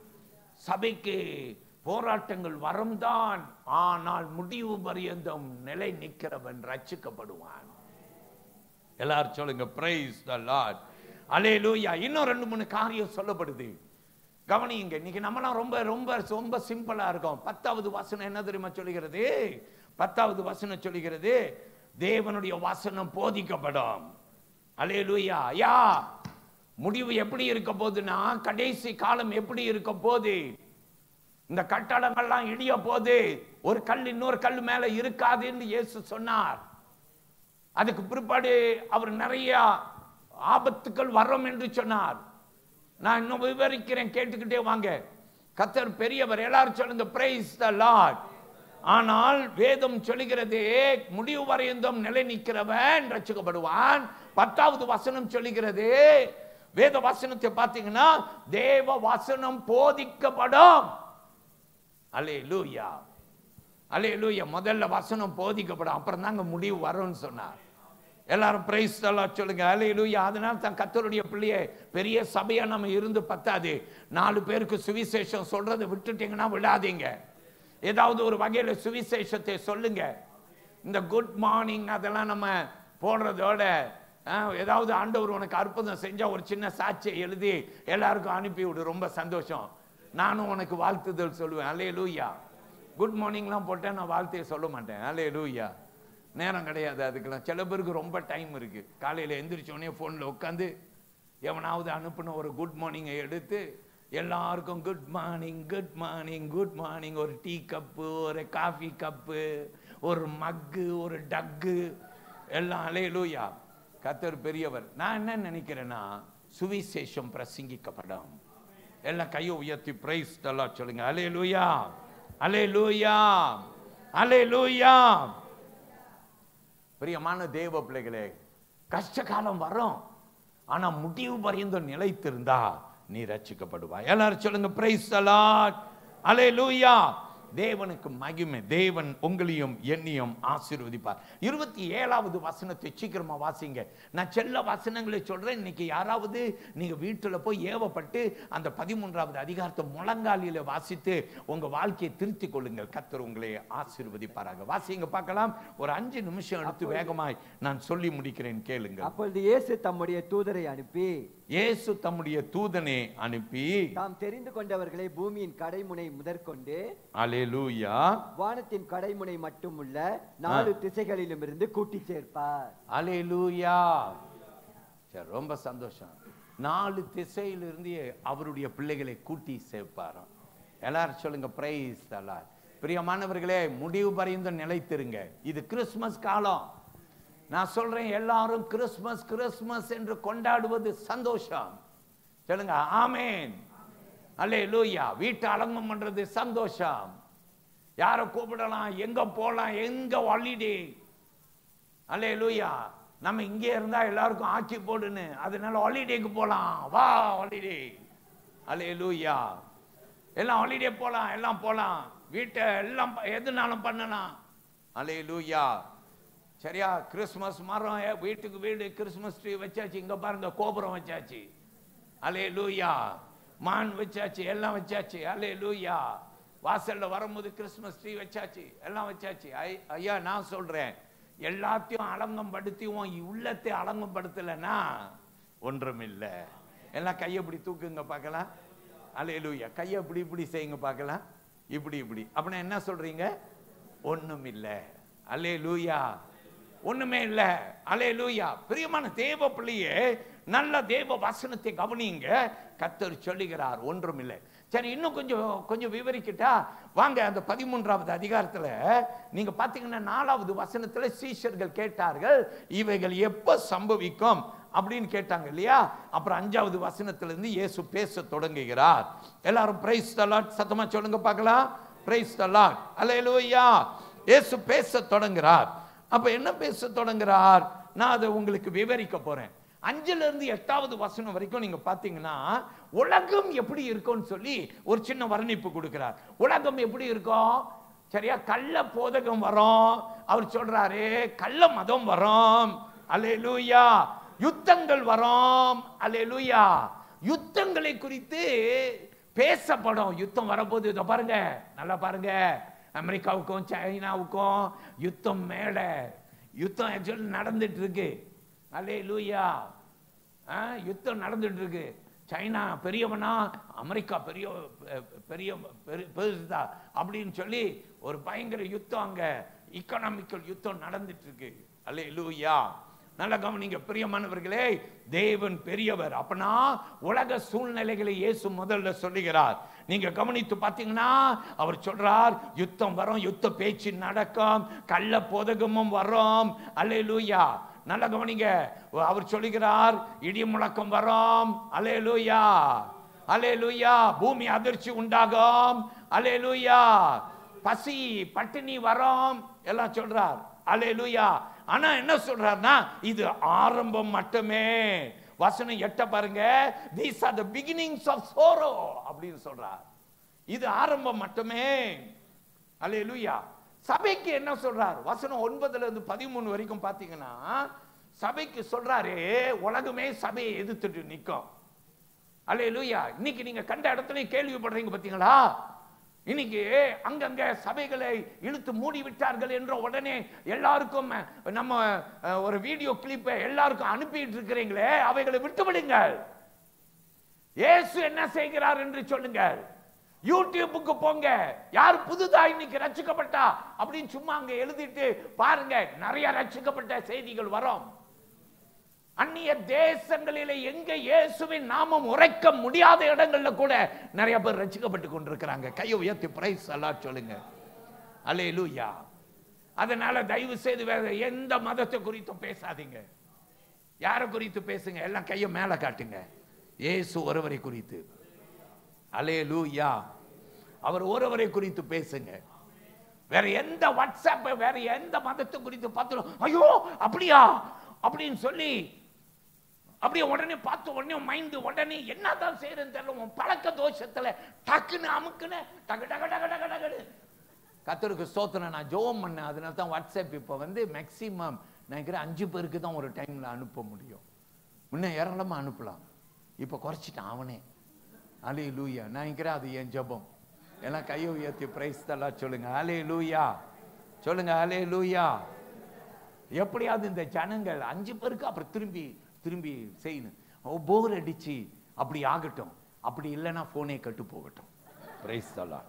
சபைக்கு போராட்டங்கள் வரம்தான் ஆனால் முடிவு பரியந்தம் நிலை நிற்கிறவன் ரட்சிக்கப்படுவான் எல்லாரும் சொல்லுங்க பிரைஸ் த லார்ட் அலேலூயா இன்னும் ரெண்டு மூணு காரியம் சொல்லப்படுது கவனியுங்க இன்னைக்கு நம்மலாம் ரொம்ப ரொம்ப ரொம்ப சிம்பிளா இருக்கும் பத்தாவது வசனம் என்ன தெரியுமா சொல்லுகிறது பத்தாவது வசனம் சொல்லுகிறது தேவனுடைய வசனம் போதிக்கப்படும் அலேலூயா ஐயா முடிவு எப்படி இருக்க போகுதுன்னா கடைசி காலம் எப்படி இருக்க போகுது இந்த கட்டடங்கள்லாம் இடிய போது ஒரு கல் இன்னொரு கல் மேல இருக்காதுன்னு இயேசு சொன்னார் அதுக்கு பிற்பாடு அவர் நிறைய ஆபத்துக்கள் வரும் என்று சொன்னார் நான் இன்னும் விவரிக்கிறேன் கேட்டுக்கிட்டே வாங்க கத்தர் பெரியவர் எல்லாரும் சொல்லுங்க பிரைஸ் த லார்ட் ஆனால் வேதம் சொல்லுகிறது முடிவு வரையந்தும் நிலை நிற்கிறவன் ரட்சிக்கப்படுவான் பத்தாவது வசனம் சொல்லுகிறது வேத வசனத்தை பார்த்தீங்கன்னா தேவ வசனம் போதிக்கப்படும் அலே லூயா அலே லூயா முதல்ல வசனம் போதிக்கப்படும் அப்புறம் தாங்க முடிவு வரும்னு சொன்னார் எல்லாரும் பிரைஸ் எல்லாம் சொல்லுங்க அலே லூயா அதனால தான் கத்தருடைய பிள்ளைய பெரிய சபையா நம்ம இருந்து பத்தாது நாலு பேருக்கு சுவிசேஷம் சொல்றதை விட்டுட்டீங்கன்னா விடாதீங்க ஏதாவது ஒரு வகையில சுவிசேஷத்தை சொல்லுங்க இந்த குட் மார்னிங் அதெல்லாம் நம்ம போடுறதோட அஹ், ஏதாவது ஆண்டவர் உனக்கு அற்புதம் செஞ்சா ஒரு சின்ன சாட்சியை எழுதி எல்லாருக்கும் அனுப்பி விடு ரொம்ப சந்தோஷம் நானும் உனக்கு வாழ்த்துதல் சொல்லுவேன் அலே லூயா குட் மார்னிங்லாம் போட்டேன் நான் வாழ்த்தையை சொல்ல மாட்டேன் அலே லூயா நேரம் கிடையாது அதுக்கெல்லாம் சில பேருக்கு ரொம்ப டைம் இருக்கு காலையில் எந்திரிச்ச உடனே ஃபோனில் உட்காந்து எவனாவது அனுப்புன ஒரு குட் மார்னிங்கை எடுத்து எல்லாருக்கும் good morning good morning good morning ஒரு டீ கப்பு ஒரு காஃபி கப்பு ஒரு மக்கு ஒரு டக்கு எல்லாம் அலே லூயா கத்தர் பெரியவர் நான் என்ன நினைக்கிறேன்னா சுவிசேஷம் பிரசங்கிக்கப்படும் எல்லாம் கையை உயர்த்தி பிரைஸ் எல்லாம் சொல்லுங்க அலே லூயா அலே லூயா அலே லூயா பிரியமான தேவ பிள்ளைகளே கஷ்ட காலம் வரும் ஆனா முடிவு பரியந்தம் நிலைத்திருந்தா நீ ரட்சிக்கப்படுவாய் எல்லாரும் சொல்லுங்க பிரைஸ் அலாட் அலே லூயா தேவனுக்கு மகிமை தேவன் உங்களையும் என்னையும் ஆசீர்வதிப்பார் இருபத்தி ஏழாவது வசனத்தை சீக்கிரமா வாசிங்க நான் செல்ல வசனங்களை சொல்றேன் இன்னைக்கு யாராவது நீங்க வீட்டுல போய் ஏவப்பட்டு அந்த பதிமூன்றாவது அதிகாரத்தை முழங்காலில வாசித்து உங்க வாழ்க்கையை திருத்திக் கொள்ளுங்கள் கத்தர் உங்களை ஆசீர்வதிப்பாராங்க வாசிங்க பார்க்கலாம் ஒரு அஞ்சு நிமிஷம் எடுத்து வேகமாய் நான் சொல்லி முடிக்கிறேன் கேளுங்க அப்பொழுது இயேசு தம்முடைய தூதரை அனுப்பி இயேசு தம்முடைய தூதனை அனுப்பி தாம் தெரிந்து கொண்டவர்களை பூமியின் கடைமுனை முதற்கொண்டு அலேலூயா வானத்தின் கடைமுனை மட்டுமுள்ள நாலு திசைகளிலும் இருந்து கூட்டி சேர்ப்பார் அலேலூயா சரி ரொம்ப சந்தோஷம் நாலு திசையிலிருந்து அவருடைய பிள்ளைகளை கூட்டி சேர்ப்பாராம் எல்லாரும் சொல்லுங்க பிரைஸ் எல்லார் பிரியமானவர்களே முடிவு பரிந்தும் நிலைத்திருங்க இது கிறிஸ்மஸ் காலம் நான் சொல்றேன் எல்லாரும் கிறிஸ்மஸ் கிறிஸ்மஸ் என்று கொண்டாடுவது சந்தோஷம் சொல்லுங்க ஆமேன் அல்லே லூயா வீட்டை அலங்கம் பண்றது சந்தோஷம் யாரை கூப்பிடலாம் எங்க போலாம் எங்க ஹாலிடே அல்லே லூயா நம்ம இங்கே இருந்தா எல்லாருக்கும் ஆக்கி போடுன்னு அதனால ஹாலிடேக்கு போலாம் வா ஹாலிடே அல்லே லூயா எல்லாம் ஹாலிடே போலாம் எல்லாம் போலாம் வீட்டை எல்லாம் ப- எதுனாலும் பண்ணலாம் அல்லே லூயா சரியா கிறிஸ்மஸ் மரம் ஏ, வீட்டுக்கு வீடு கிறிஸ்மஸ் ட்ரீ வச்சாச்சு இங்க பாருங்க கோபுரம் வச்சாச்சு அலே லூயா மான் வச்சாச்சு எல்லாம் வச்சாச்சு அலே லூயா வாசல்ல வரும்போது கிறிஸ்மஸ் ட்ரீ வச்சாச்சு எல்லாம் வச்சாச்சு ஐ- ஐயா நான் சொல்றேன் எல்லாத்தையும் அலங்கம் படுத்தி உன் உள்ளத்தை அலங்கம் படுத்தலைன்னா ஒன்றும் இல்லை எல்லாம் கையை இப்படி தூக்குங்க பார்க்கலாம் அலே லூயா கையை இப்படி இப்படி செய்யுங்க பார்க்கலாம் இப்படி இப்படி அப்படின்னா என்ன சொல்றீங்க ஒண்ணும் இல்லை அல்லே லூயா ஒண்ணுமே இல்ல அலே லூயா பிரியமான தேவ பிள்ளையே நல்ல தேவ வசனத்தை கவனிங்க கத்தர் சொல்லுகிறார் ஒன்றும் இல்லை சரி இன்னும் கொஞ்சம் கொஞ்சம் விவரிக்கிட்டா வாங்க அந்த பதிமூன்றாவது அதிகாரத்துல நீங்க பாத்தீங்கன்னா நாலாவது வசனத்துல சீஷர்கள் கேட்டார்கள் இவைகள் எப்ப சம்பவிக்கும் அப்படின்னு கேட்டாங்க இல்லையா அப்புறம் அஞ்சாவது வசனத்துல இருந்து இயேசு பேச தொடங்குகிறார் எல்லாரும் பிரைஸ் தலாட் சத்தமா சொல்லுங்க பார்க்கலாம் பிரைஸ் தலாட் அல்லேலூயா இயேசு பேச தொடங்குகிறார் அப்ப என்ன பேச தொடங்குறார் நான் அதை உங்களுக்கு விவரிக்க போறேன் அஞ்சுல இருந்து எட்டாவது வசனம் வரைக்கும் நீங்க பாத்தீங்கன்னா உலகம் எப்படி இருக்கும்னு சொல்லி ஒரு சின்ன வர்ணிப்பு கொடுக்கிறார் உலகம் எப்படி இருக்கும் சரியா கள்ள போதகம் வரும் அவர் சொல்றாரு கள்ள மதம் வரும் அல்லேலூயா யுத்தங்கள் வரும் அல்லேலூயா யுத்தங்களை குறித்து பேசப்படும் யுத்தம் வரப்போது இதை பாருங்க நல்லா பாருங்க அமெரிக்காவுக்கும் சைனாவுக்கும் யுத்தம் மேல யுத்தம் ஆக்சுவலி நடந்துட்டு இருக்கு அலே லூயா யுத்தம் நடந்துட்டு இருக்கு சைனா பெரியவனா அமெரிக்கா பெரிய பெ- பெரிய பெரு- பெருசுதா அப்படின்னு சொல்லி ஒரு பயங்கர யுத்தம் அங்க இக்கனாமிக்கல் யுத்தம் நடந்துட்டு இருக்கு அல்லே லூயா நல்ல கவனிங்க பிரியமானவர்களே தேவன் பெரியவர் அப்பனா உலக சூழ்நிலைகளை இயேசு முதல்ல சொல்லுகிறார் நீங்க கவனித்து பார்த்தீங்கன்னா அவர் சொல்றார் யுத்தம் வரும் யுத்த பேச்சு நடக்கும் கள்ள போதகமும் வரும் அல்லேலூயா நல்ல கவனிங்க அவர் சொல்லுகிறார் இடி முழக்கம் வரும் அல்லேலூயா அல்லேலூயா பூமி அதிர்ச்சி உண்டாகும் அல்லேலூயா பசி பட்டினி வரும் எல்லாம் சொல்றார் அல்லேலூயா ஆனா என்ன சொல்றாருன்னா இது ஆரம்பம் மட்டுமே வசனம் எட்ட பாருங்க these are the beginnings of sorrow அப்படின்னு சொல்றார் இது ஆரம்பம் மட்டுமே அல்லேலூயா சபைக்கு என்ன சொல்றார் வசனம் ஒன்பதுல இருந்து பதிமூணு வரைக்கும் பாத்தீங்கன்னா சபைக்கு சொல்றாரு உலகமே சபையை எதிர்த்துட்டு நிற்கும் அல்லேலூயா இன்னைக்கு நீங்க கண்ட இடத்துலயும் கேள்விப்படுறீங்க பாத்தீங்களா இன்னைக்கு அங்கங்க சபைகளை இழுத்து மூடி விட்டார்கள் என்ற உடனே எல்லாருக்கும் நம்ம அஹ், ஒரு வீடியோ கிளிப்பை எல்லாருக்கும் அனுப்பிட்டு இருக்கிறீங்களே அவைகளை விட்டு விடுங்கள் இயேசு என்ன செய்கிறார் என்று சொல்லுங்கள் யூடியூபுக்கு போங்க யார் புதுதா இன்னைக்கு ரட்சிக்கப்பட்டா அப்படின்னு சும்மா அங்க எழுதிட்டு பாருங்க நிறைய ரட்சிக்கப்பட்ட செய்திகள் வரும் அந்நிய தேசங்களிலே எங்க இயேசுவின் நாமம் உரைக்க முடியாத இடங்கள்ல கூட நிறைய பேர் ரட்சிக்கப்பட்டு கொண்டிருக்கிறாங்க கையை உயர்த்தி பிரைஸ் எல்லாம் சொல்லுங்க அல்லேலூயா அதனால தயவு செய்து வேற எந்த மதத்தை குறித்தும் பேசாதீங்க யாரை குறித்து பேசுங்க எல்லாம் கையை மேல காட்டுங்க இயேசு ஒருவரை குறித்து அல்லேலூயா அவர் ஒருவரை குறித்து பேசுங்க வேற எந்த வாட்ஸ்அப் வேற எந்த மதத்தை குறித்து பார்த்துடும் ஐயோ அப்படியா அப்படின்னு சொல்லி அப்படியே உடனே பார்த்த உடனே மைண்டு உடனே என்னதான் செய்யறேன்னு தெரியல உன் பழக்க தோஷத்துல டக்குன்னு அமுக்குன்னு டக்கு டக்கு டக்கு டக்கு டக்குன்னு கத்தருக்கு ஸ்தோத்திரம் நான் ஜோம் பண்ணேன் அதனால தான் வாட்ஸ்அப் இப்போ வந்து மேக்சிமம் நினைக்கிறேன் அஞ்சு பேருக்கு தான் ஒரு டைம்ல அனுப்ப முடியும் முன்ன ஏராளமா அனுப்பலாம் இப்போ குறைச்சிட்டான் அவனே அலே லூயா நான் நினைக்கிறேன் அது என் ஜெபம் எல்லாம் கையை உயர்த்தி பிரைஸ் தல்லாம் சொல்லுங்க அலே லூயா சொல்லுங்க அலே லூயா எப்படியாவது இந்த ஜனங்கள் அஞ்சு பேருக்கு அப்புறம் திரும்பி திரும்பி செய்யணும் போர் அடிச்சு அப்படி ஆகட்டும் அப்படி இல்லைன்னா போனே கட்டு போகட்டும் பிரைஸ் தல்லாம்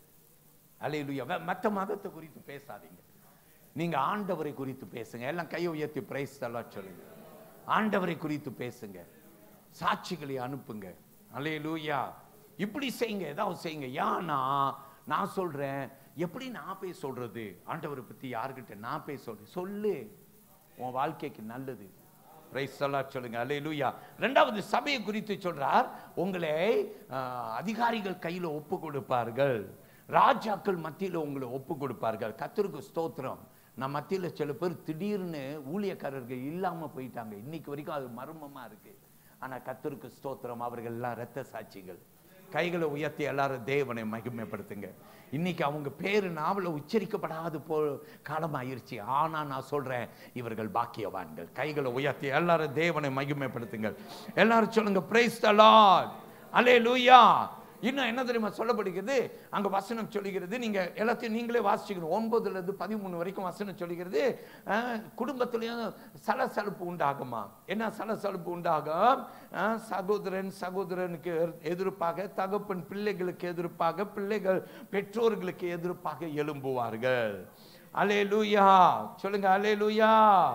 அலையிலுயா மற்ற மதத்தை குறித்து பேசாதீங்க நீங்க ஆண்டவரை குறித்து பேசுங்க எல்லாம் கையை உயர்த்தி பிரைஸ் தல்லாம் சொல்லுங்க ஆண்டவரை குறித்து பேசுங்க சாட்சிகளை அனுப்புங்க அலையிலுயா இப்படி செய்யுங்க ஏதாவது செய்யுங்க ஏன்னா நான் சொல்றேன் எப்படி நான் போய் சொல்றது ஆண்டவரை பத்தி யாருக்கிட்ட நான் போய் சொல்றேன் சொல்லு உன் வாழ்க்கைக்கு நல்லது பிரைஸ் எல்லாம் சொல்லுங்க அல்லேலூயா ரெண்டாவது சபையை குறித்து சொல்றார் உங்களை ஆஹ், அதிகாரிகள் கையில ஒப்பு கொடுப்பார்கள் ராஜாக்கள் மத்தியில உங்களை ஒப்பு கொடுப்பார்கள் கத்தருக்கு ஸ்தோத்திரம் நான் மத்தியில சில பேர் திடீர்னு ஊழியக்காரர்கள் இல்லாம போயிட்டாங்க இன்னைக்கு வரைக்கும் அது மர்மமா இருக்கு ஆனா கத்தருக்கு ஸ்தோத்திரம் அவர்கள் எல்லாம் இரத்த சாட்சிகள் கைகளை உயர்த்தி எல்லாரும் தேவனை மகிமைப்படுத்துங்க இன்னைக்கு அவங்க பேரு நாவல உச்சரிக்கப்படாத போ காலமாயிருச்சு ஆனா நான் சொல்றேன் இவர்கள் பாக்கியவான்கள் கைகளை உயர்த்தி எல்லாரும் தேவனை மகிமைப்படுத்துங்கள் எல்லாரும் சொல்லுங்க பிரைஸ் த லார்ட் அல்லேலூயா இன்னும் என்ன தெரியுமா சொல்லப்படுகிறது அங்க வசனம் சொல்லுகிறது நீங்க எல்லாத்தையும் நீங்களே வாசிச்சுக்கணும் ஒன்பதுல இருந்து பதிமூணு வரைக்கும் வசனம் சொல்லுகிறது அஹ், குடும்பத்திலையும் சலசலப்பு உண்டாகுமா என்ன சலசலப்பு உண்டாகும் அஹ், சகோதரன் சகோதரனுக்கு எதிர்ப்பாக தகப்பன் பிள்ளைகளுக்கு எதிர்ப்பாக பிள்ளைகள் பெற்றோர்களுக்கு எதிர்ப்பாக எழும்புவார்கள் அலே லூயா சொல்லுங்க அலே லூயா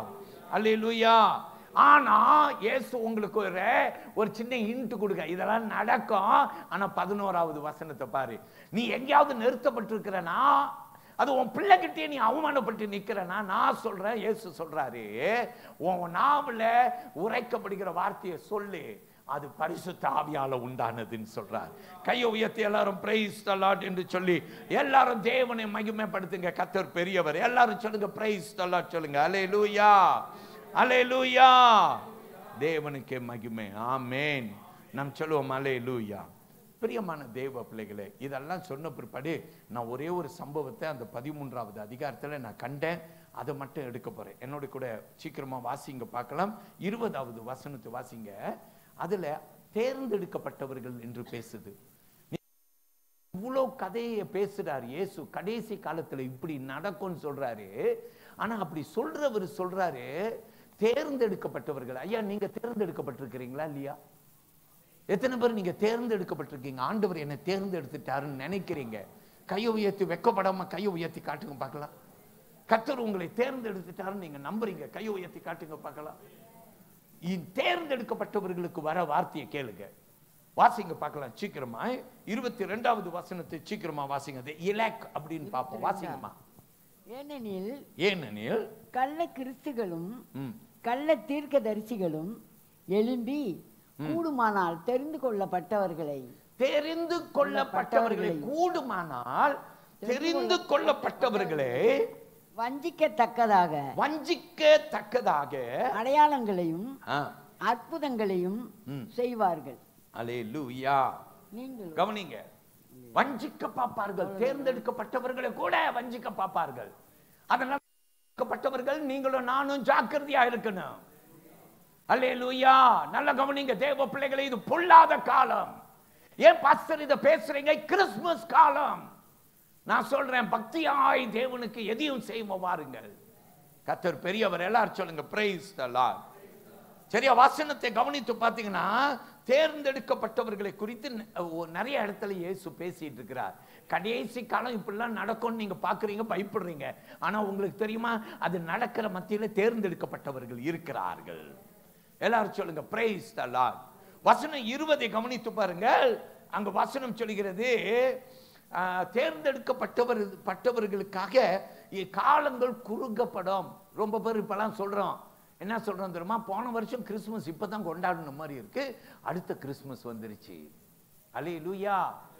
அலே லூயா ஆனா இயேசு உங்களுக்கு ஒரு ஒரு சின்ன இன்ட்டு கொடுக்க இதெல்லாம் நடக்கும் ஆனா பதினோராவது வசனத்தை பாரு நீ எங்கேயாவது நிறுத்தப்பட்டிருக்கிறனா அது உன் பிள்ளைகிட்டே நீ அவமானப்பட்டு நிக்கிறனா நான் சொல்றேன் இயேசு சொல்றாரு உன் நாவல உரைக்கப்படுகிற வார்த்தையை சொல்லு அது பரிசுத்த ஆவியால உண்டானதுன்னு சொல்றார் கையை உயர்த்தி எல்லாரும் பிரைஸ் தலாட் என்று சொல்லி எல்லாரும் தேவனை மகிமைப்படுத்துங்க கத்தர் பெரியவர் எல்லாரும் சொல்லுங்க பிரைஸ் தலாட் சொல்லுங்க அலே லூயா அலே லூயா தேவனுக்கே மகிமை ஆமேன் நாம் சொல்லுவோம் அலே லூயா பிரியமான தேவ பிள்ளைகளே இதெல்லாம் சொன்ன பிற்பாடு நான் ஒரே ஒரு சம்பவத்தை அந்த பதிமூன்றாவது அதிகாரத்தில் நான் கண்டேன் அதை மட்டும் எடுக்க போறேன் என்னோட கூட சீக்கிரமா வாசிங்க பார்க்கலாம் இருபதாவது வசனத்தை வாசிங்க அதுல தேர்ந்தெடுக்கப்பட்டவர்கள் என்று பேசுது இவ்வளோ கதையை பேசுறாரு இயேசு கடைசி காலத்துல இப்படி நடக்கும்னு சொல்றாரு ஆனா அப்படி சொல்றவர் சொல்றாரு தேர்ந்தெடுக்கப்பட்டவர்கள் ஐயா நீங்க தேர்ந்தெடுக்கப்பட்டிருக்கிறீங்களா இல்லையா எத்தனை பேர் நீங்க தேர்ந்தெடுக்கப்பட்டிருக்கீங்க ஆண்டவர் என்னை தேர்ந்தெடுத்துட்டாருன்னு நினைக்கிறீங்க கையை உயர்த்தி வெக்கப்படாம கையை உயர்த்தி காட்டுங்க பார்க்கலாம் கர்த்தர் உங்களை தேர்ந்தெடுத்துட்டாருன்னு நீங்க நம்புறீங்க கையை உயர்த்தி காட்டுங்க பார்க்கலாம் இ- தேர்ந்தெடுக்கப்பட்டவர்களுக்கு வர வார்த்தையை கேளுங்க வாசிங்க பார்க்கலாம் சீக்கிரமா இருபத்தி ரெண்டாவது வசனத்தை சீக்கிரமா வாசிங்க அது இலக் அப்படின்னு பார்ப்போம் வாசிங்கம்மா ஏனெனில் ஏனெனில் கள்ள கிறிஸ்துகளும் ம், கள்ள தீர்க்கதரிசிகளும் எழும்பி கூடுமானால் தெரிந்து கொள்ளப்பட்டவர்களை தெரிந்து கொள்ளப்பட்டவர்களை கூடுமானால் தெரிந்து கொள்ளப்பட்டவர்களே வஞ்சிக்கத்தக்கதாக வஞ்சிக்கத்தக்கதாக அடையாளங்களையும் ஆ, அற்புதங்களையும் ம். செய்வார்கள் அல்லேலூயா நீங்கள் கவனிங்க வஞ்சிக்க பார்ப்பார்கள் தேர்ந்தெடுக்கப்பட்டவர்களை கூட வஞ்சிக்க பார்ப்பார்கள் அதனால தேர்ந்தெடுக்கப்பட்டவர்கள் நீங்களும் நானும் ஜாக்கிரதையா இருக்கணும் அல்லேலூயா நல்ல கவனிங்க தேவ பிள்ளைகளை இது பொல்லாத காலம் ஏன் பாஸ்டர் இதை பேசுறீங்க கிறிஸ்துமஸ் காலம் நான் சொல்றேன் பக்தியாய் தேவனுக்கு எதையும் செய்ய வாருங்கள் கத்தர் பெரியவர் எல்லாரும் சொல்லுங்க பிரைஸ் த லார்ட் சரியா வாசனத்தை கவனித்து பார்த்தீங்கன்னா தேர்ந்தெடுக்கப்பட்டவர்களை குறித்து ந- ஒ- நிறைய இடத்துல இயேசு பேசிட்டு இருக்கிறார் கடைசி காலம் இப்படிலாம் நடக்கும்னு நீங்க பாக்குறீங்க பயப்படுறீங்க ஆனா உங்களுக்கு தெரியுமா அது நடக்கிற மத்தியில தேர்ந்தெடுக்கப்பட்டவர்கள் இருக்கிறார்கள் எல்லாரும் சொல்லுங்க பிரைஸ் த லார்ட் வசனம் இருபதை கவனித்து பாருங்கள் அங்க வசனம் சொல்கிறது ஆஹ், தேர்ந்தெடுக்கப்பட்டவர் பட்டவர்களுக்காக இ- காலங்கள் குறுக்கப்படும் ரொம்ப பேர் இப்பெல்லாம் சொல்றோம் என்ன சொல்றோம் தெரியுமா போன வருஷம் கிறிஸ்மஸ் இப்பதான் கொண்டாடின மாதிரி இருக்கு அடுத்த கிறிஸ்மஸ் வந்துருச்சு அலே லூயா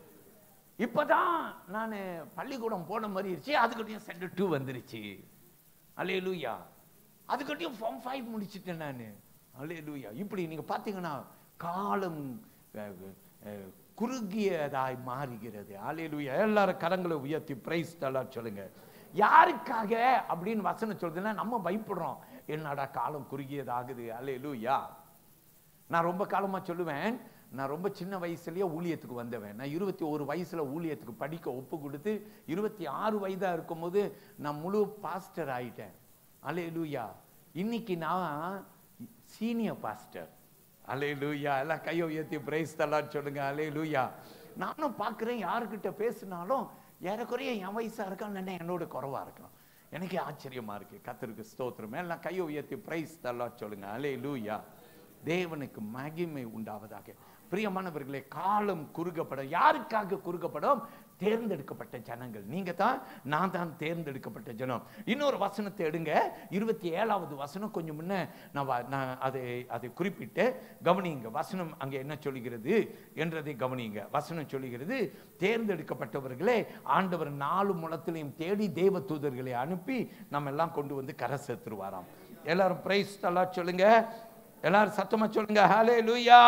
இப்பதான் நான் பள்ளிக்கூடம் போன மாதிரி இருந்துச்சு அதுக்கிட்டையும் சென்டர் டூ வந்துருச்சு அலே லூயா அதுக்கிட்டையும் ஃபார்ம் ஃபைவ் முடிச்சிட்டேன் நான் அல்லேலூயா இப்படி நீங்க பார்த்தீங்கன்னா காலம் அஹ், அஹ், குறுகியதாய் மாறுகிறது அல்லேலூயா எல்லாரும் கரங்களை உயர்த்தி பிரைஸ் தலா சொல்லுங்க யாருக்காக அப்படின்னு வசனம் சொல்றதுன்னா நம்ம பயப்படுறோம் என்னடா காலம் குறுகியதாகுது அல்லேலூயா நான் ரொம்ப காலமா சொல்லுவேன் நான் ரொம்ப சின்ன வயசுலயே ஊழியத்துக்கு வந்தவன் நான் இருபத்தி ஒரு வயசுல ஊழியத்துக்கு படிக்க ஒப்பு கொடுத்து இருபத்தி ஆறு வயதா இருக்கும்போது நான் முழு பாஸ்டர் ஆயிட்டேன் அலே லூயா இன்னைக்கு நான் சீனியர் பாஸ்டர் அலே லூயா எல்லாம் கையை உயர்த்தி பிரைஸ் தலான்னு சொல்லுங்க அலே லூயா நானும் பார்க்குறேன் யாருக்கிட்ட பேசினாலும் ஏறக்குறைய என் வயசா இருக்கான்னு என்னோட குறைவா இருக்கலாம் எனக்கு ஆச்சரியமா இருக்கு கத்தருக்கு ஸ்தோத்திரம் எல்லாம் கையை உயர்த்தி பிரைஸ் தல்லா சொல்லுங்க அலே லூயா தேவனுக்கு மகிமை உண்டாவதாக பிரியமானவர்களே காலம் குறுகப்படும் யாருக்காக குறுகப்படும் தேர்ந்தெடுக்கப்பட்ட ஜனங்கள் நீங்க தான் நான் தான் தேர்ந்தெடுக்கப்பட்ட ஜனம் இன்னொரு வசனத்தை எடுங்க இருபத்தி ஏழாவது வசனம் கொஞ்சம் முன்ன நான் வ- நான் அதை அதை குறிப்பிட்டு கவனிங்க வசனம் அங்க என்ன சொல்லுகிறது என்றதை கவனிங்க வசனம் சொல்லுகிறது தேர்ந்தெடுக்கப்பட்டவர்களே ஆண்டவர் நாலு முளத்திலையும் தேடி தேவ தூதர்களை அனுப்பி நம்ம எல்லாம் கொண்டு வந்து கரை சேர்த்துருவாராம் எல்லாரும் பிரைஸ் எல்லாம் சொல்லுங்க எல்லாரும் சத்தமா சொல்லுங்க ஹலே லூயா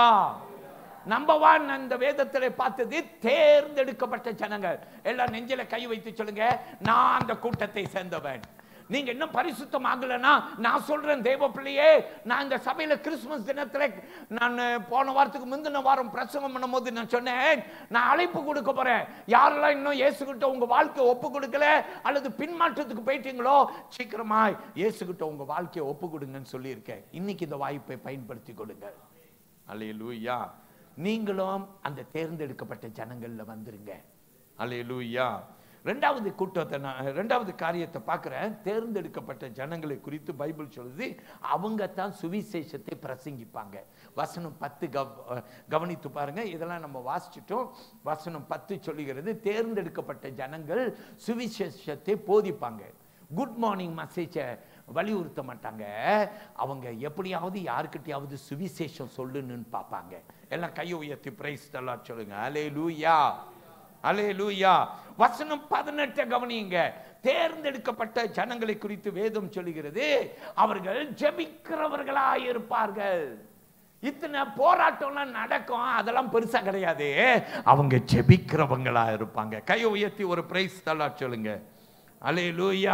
நம்பர் ஒன் அந்த வேதத்தில் பார்த்தது தேர்ந்தெடுக்கப்பட்ட ஜனங்கள் எல்லாம் நெஞ்சில கை வைத்து சொல்லுங்க நான் அந்த கூட்டத்தை சேர்ந்தவன் நீங்க இன்னும் பரிசுத்தம் ஆகலைன்னா நான் சொல்றேன் தேவ பிள்ளையே நான் இந்த சபையில கிறிஸ்துமஸ் தினத்துல நான் போன வாரத்துக்கு முந்தின வாரம் பிரசங்கம் பண்ணும்போது நான் சொன்னேன் நான் அழைப்பு கொடுக்க போறேன் யாரெல்லாம் இன்னும் இயேசுகிட்ட உங்க வாழ்க்கையை ஒப்பு கொடுக்கல அல்லது பின்மாற்றத்துக்கு போயிட்டீங்களோ சீக்கிரமாய் இயேசுகிட்ட உங்க வாழ்க்கையை ஒப்பு கொடுங்கன்னு சொல்லியிருக்கேன் இன்னைக்கு இந்த வாய்ப்பை பயன்படுத்தி கொடுங்க அல்லேலூயா நீங்களும் அந்த தேர்ந்தெடுக்கப்பட்ட ஜனங்கள்ல வந்துருங்க அல்லேலூயா ரெண்டாவது கூட்டத்தை நான் ரெண்டாவது காரியத்தை பார்க்குறேன் தேர்ந்தெடுக்கப்பட்ட ஜனங்களை குறித்து பைபிள் சொல்லுது அவங்க தான் சுவிசேஷத்தை பிரசங்கிப்பாங்க வசனம் பத்து கவ கவனித்து பாருங்க இதெல்லாம் நம்ம வாசிச்சிட்டோம் வசனம் பத்து சொல்லுகிறது தேர்ந்தெடுக்கப்பட்ட ஜனங்கள் சுவிசேஷத்தை போதிப்பாங்க குட் மார்னிங் மெசேஜை வலியுறுத்த மாட்டாங்க அவங்க எப்படியாவது யாருக்கிட்டையாவது சுவிசேஷம் சொல்லுன்னு பார்ப்பாங்க எல்லாம் கையை உயர்த்தி பிரைஸ் எல்லாம் சொல்லுங்க அலே லூயா அலே லூயா வசனம் பதினெட்டை கவனியுங்க தேர்ந்தெடுக்கப்பட்ட ஜனங்களை குறித்து வேதம் சொல்லுகிறது அவர்கள் ஜெபிக்கிறவர்களாய் இருப்பார்கள் இத்தனை போராட்டம்லாம் நடக்கும் அதெல்லாம் பெருசா கிடையாது அவங்க ஜெபிக்கிறவங்களா இருப்பாங்க கையை உயர்த்தி ஒரு பிரைஸ் தல்லா சொல்லுங்க அலே லூயா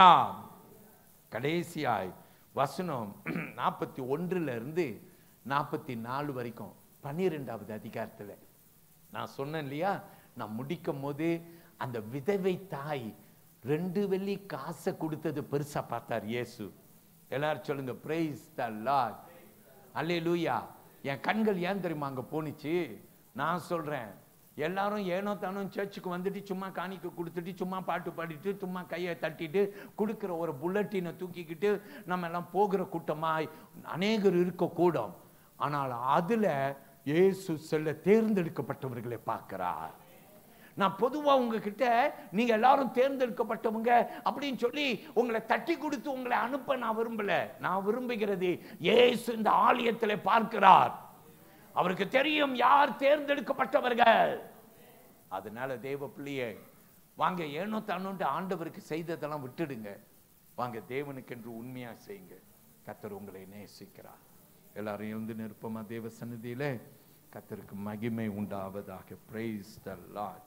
கடைசியாய் வசனம் நாற்பத்தி ஒன்றுல இருந்து நாற்பத்தி நாலு வரைக்கும் பன்னிரெண்டாவது அதிகாரத்துல நான் சொன்னேன் இல்லையா நான் முடிக்கும் போது அந்த விதவை தாய் ரெண்டு வெள்ளி காசை கொடுத்தது பெருசா பார்த்தார் இயேசு எல்லாரும் சொல்லுங்க பிரைஸ் த லார்ட் அல்லேலூயா என் கண்கள் ஏன் தெரியுமா அங்க போணுச்சு நான் சொல்றேன் எல்லாரும் ஏனோ தானோ சர்ச்சுக்கு வந்துட்டு சும்மா காணிக்க கொடுத்துட்டு சும்மா பாட்டு பாடிட்டு சும்மா கையை தட்டிட்டு கொடுக்குற ஒரு புல்லட்டினை தூக்கிக்கிட்டு நம்ம எல்லாம் போகிற கூட்டமாய் அநேகர் இருக்க கூடும் ஆனால் அதுல இயேசு செல்ல தேர்ந்தெடுக்கப்பட்டவர்களை பார்க்கிறார் நான் பொதுவா உங்ககிட்ட நீங்க எல்லாரும் தேர்ந்தெடுக்கப்பட்டவங்க அப்படின்னு சொல்லி உங்களை தட்டி கொடுத்து உங்களை அனுப்ப நான் விரும்பல நான் விரும்புகிறது இயேசு இந்த ஆலயத்தில் பார்க்கிறார் அவருக்கு தெரியும் யார் தேர்ந்தெடுக்கப்பட்டவர்கள் அதனால தேவ பிள்ளையே வாங்க ஏனோ தானோன்ட்டு ஆண்டவருக்கு செய்ததெல்லாம் விட்டுடுங்க வாங்க தேவனுக்கென்று உண்மையா செய்யுங்க கத்தர் உங்களை நேசிக்கிறார் எல்லாரும் எழுந்து நிற்போமா தேவ சந்நிதியில கத்தருக்கு மகிமை உண்டாவதாக praise the lord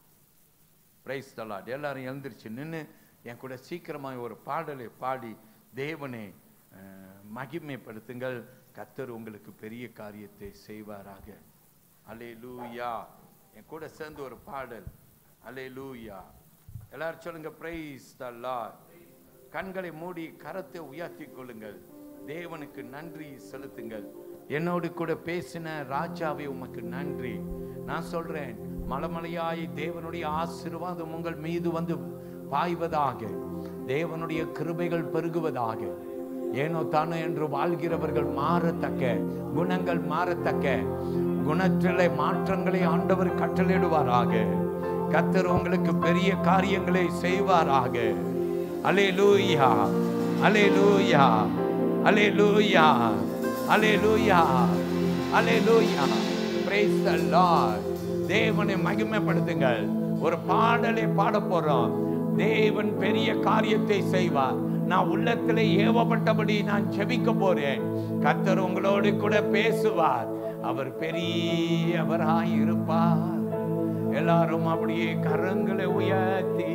praise the lord எல்லாரும் எழுந்திருச்சு நின்று என் கூட சீக்கிரமாய் ஒரு பாடலை பாடி தேவனை அஹ், மகிமைப்படுத்துங்கள் கத்தர் உங்களுக்கு பெரிய காரியத்தை செய்வாராக அல்லேலூயா என் கூட சேர்ந்து ஒரு பாடல் அல்லேலூயா எல்லாரும் சொல்லுங்க பிரைஸ் த லார்ட் கண்களை மூடி கரத்தை உயர்த்தி கொள்ளுங்கள் தேவனுக்கு நன்றி செலுத்துங்கள் என்னோடு கூட பேசின ராஜாவே உமக்கு நன்றி நான் சொல்றேன் மலமலையாய் தேவனுடைய ஆசீர்வாதம் உங்கள் மீது வந்து பாய்வதாக தேவனுடைய கிருபைகள் பெருகுவதாக ஏனோ தானோ என்று வாழ்கிறவர்கள் மாறத்தக்க குணங்கள் மாறத்தக்க குணத்திலே மாற்றங்களை ஆண்டவர் கட்டளையிடுவாராக கத்தர் உங்களுக்கு பெரிய காரியங்களை செய்வாராக அலேலூயா அலேலூயா அலேலூயா அலேலூயா அலேலூயா praise the lord தேவனை மகிமைப்படுத்துங்கள் ஒரு பாடலை பாட போறோம் தேவன் பெரிய காரியத்தை செய்வார் நான் உள்ளத்திலே ஏவப்பட்டபடி நான் செபிக்க போறேன் கர்த்தர் உங்களோடு கூட பேசுவார் அவர் பெரியவராய் இருப்பார் எல்லாரும் அப்படியே கரங்களை உயர்த்தி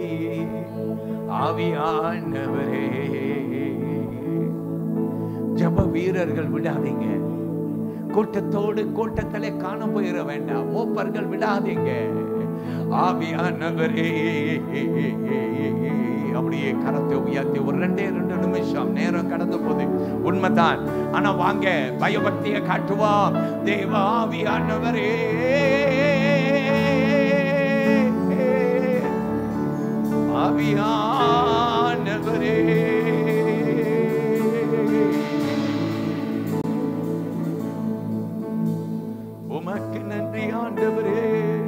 ஆவியானவரே ஜப வீரர்கள் விடாதீங்க கூட்டத்தோடு கூட்டத்திலே காண போயிட வேண்டாம் மூப்பர்கள் விடாதீங்க ஆவியானவரே அப்படியே கரத்தை உயர்த்தி ஒரு ரெண்டே ரெண்டு நிமிஷம் நேரம் கடந்து போகுது உண்மைதான் ஆனா வாங்க பயபக்தியை காட்டுவோம் தேவ ஆவியானவரே ஆவியானவரே உமக்கு நன்றி ஆண்டவரே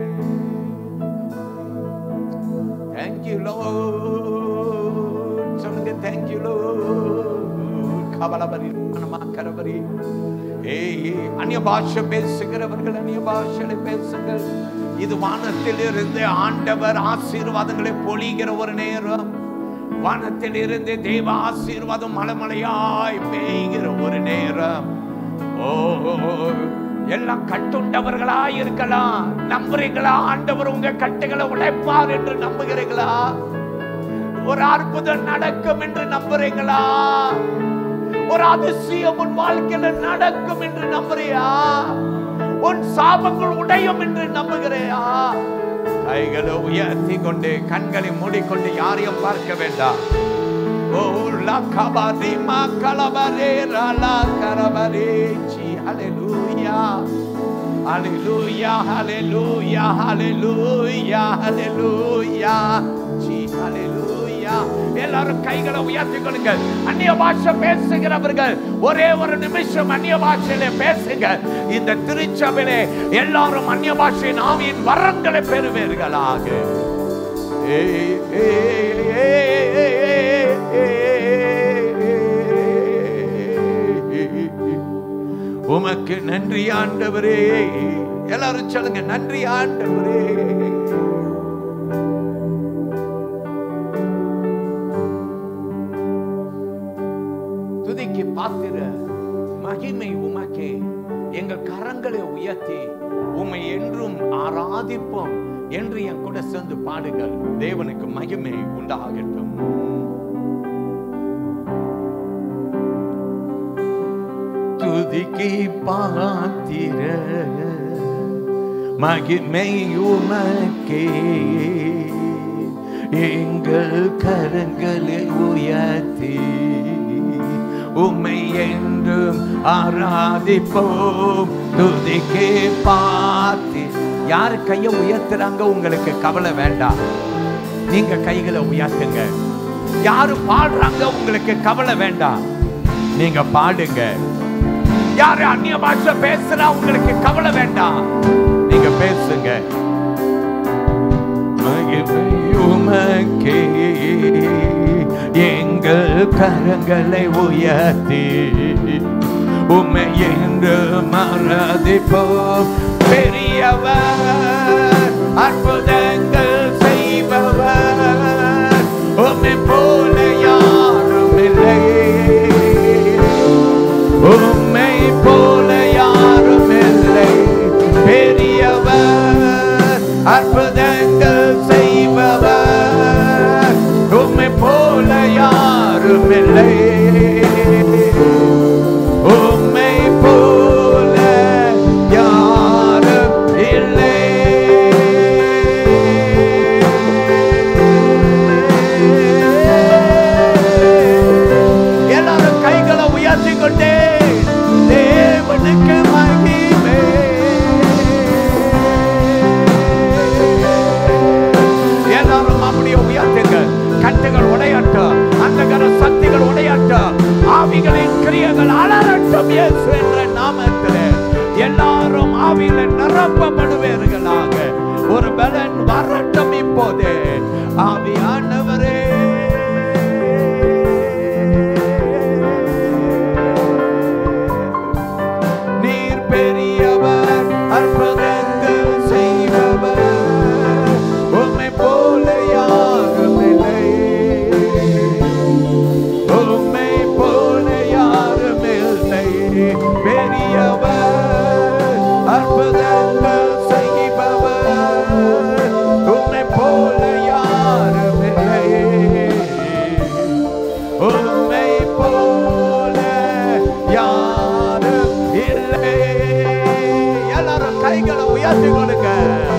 தேங்க்யூ லோ சொல்லுங்க தேங்க்யூ லோ கவலபரி மனமா கரபரி ஏய் அந்நிய பாஷை பேசுகிறவர்கள் அந்நிய பாஷையில பேசுங்கள் இது வானத்தில் இருந்து ஆண்டவர் ஆசீர்வாதங்களை பொழிகிற ஒரு நேரம் வானத்தில் இருந்து தெய்வ ஆசீர்வாதம் மலைமலையாய் பெய்கிற ஒரு நேரம் ஓ எல்லாம் கட்டுண்டவர்களா இருக்கலாம் நம்புறீங்களா ஆண்டவர் உங்க கட்டுகளை உடைப்பார் என்று நம்புகிறீங்களா ஒரு அற்புதம் நடக்கும் என்று நம்புறீங்களா ஒரு அதிசயம் உன் வாழ்க்கையில நடக்கும் என்று நம்புறியா உன் சாபங்கள் உடையும் என்று நம்புகிறையா கைகளை உயர்த்தி கொண்டு கண்களை மூடிக்கொண்டு யாரையும் பார்க்க வேண்டாம் ஓ லா கபாரி மா கலபரே ரலா கரபரே சி ஹalleluya ஹalleluya ஹalleluya ஹalleluya ஹalleluya சி ஹalleluya எல்லாரும் கைகளை உயர்த்தி கொள்ளுங்க அந்நிய பாஷை பேசுகிறவர்கள் ஒரே ஒரு நிமிஷம் அந்நிய பாஷையில பேசுங்க இந்த திருச்சபையிலே எல்லாரும் அந்நிய பாஷையின் ஆவியின் வரங்களை பெறுவீர்களாக ஏய், ஏய், ஏய், ஏய். உமக்கு நன்றி ஆண்டவரே எல்லாரும் சொல்லுங்க நன்றி ஆண்டவரே துதிக்கு பாத்திர மகிமை உமக்கே எங்கள் கரங்களை உயர்த்தி உம்மை என்றும் ஆராதிப்போம் என்று என் கூட சேர்ந்து பாடுங்கள் தேவனுக்கு மகிமை உண்டாகட்டும் துதிக்கு பாத்திர மகிமை உமக்கே எங்கள் கரங்களை உயர்த்தி உம்மை என்றும் ஆராதிப்போம் துதிக்கு பாத்தி யார் கையை உயர்த்துறாங்க உங்களுக்கு கவலை வேண்டாம் நீங்க கைகளை உயர்த்துங்க யாரு பாடுறாங்க உங்களுக்கு கவலை வேண்டாம் நீங்க பாடுங்க யாரு அந்நிய பாஷை பேசுறா உங்களுக்கு கவலை வேண்டாம் நீங்க பேசுங்க மகிமை உமக்கே எங்கள் கரங்களை உயர்த்தி உமை என்று மறதிப்போம் பெரியவர் அற்புதங்கள் செய்பவர் உமை போல யாரும் இல்லை உம்மை போல யாரும் இல்லை பெரியவர் அற்புதங்கள் செய்பவர் உம்மை போல யாரும் இல்லை உம்மை போல யாரும் இல்லை எல்லாரும் கைகளை உயர்த்தி கொண்டே தேவனுக்கு மகிமை எல்லாரும் அப்படியே உயர்த்துங்க கட்டுகள் உடையட்டும் அந்த கர சக்திகள் உடையட்டும் ஆவிகளின் கிரியைகள் அலரட்டும் இயேசு என்ற நாமத்தில் எல்லாரும் ஆவியில நிரப்பப்படுவீர்களாக ஒரு பலன் வரட்டும் இப்போது ஆவியானவரே நீர் பெரியவர் அற்புதங்கள் செய்பவர் உம்மை போல யாரும் இல்லை உயர்த்தி கொடுங்க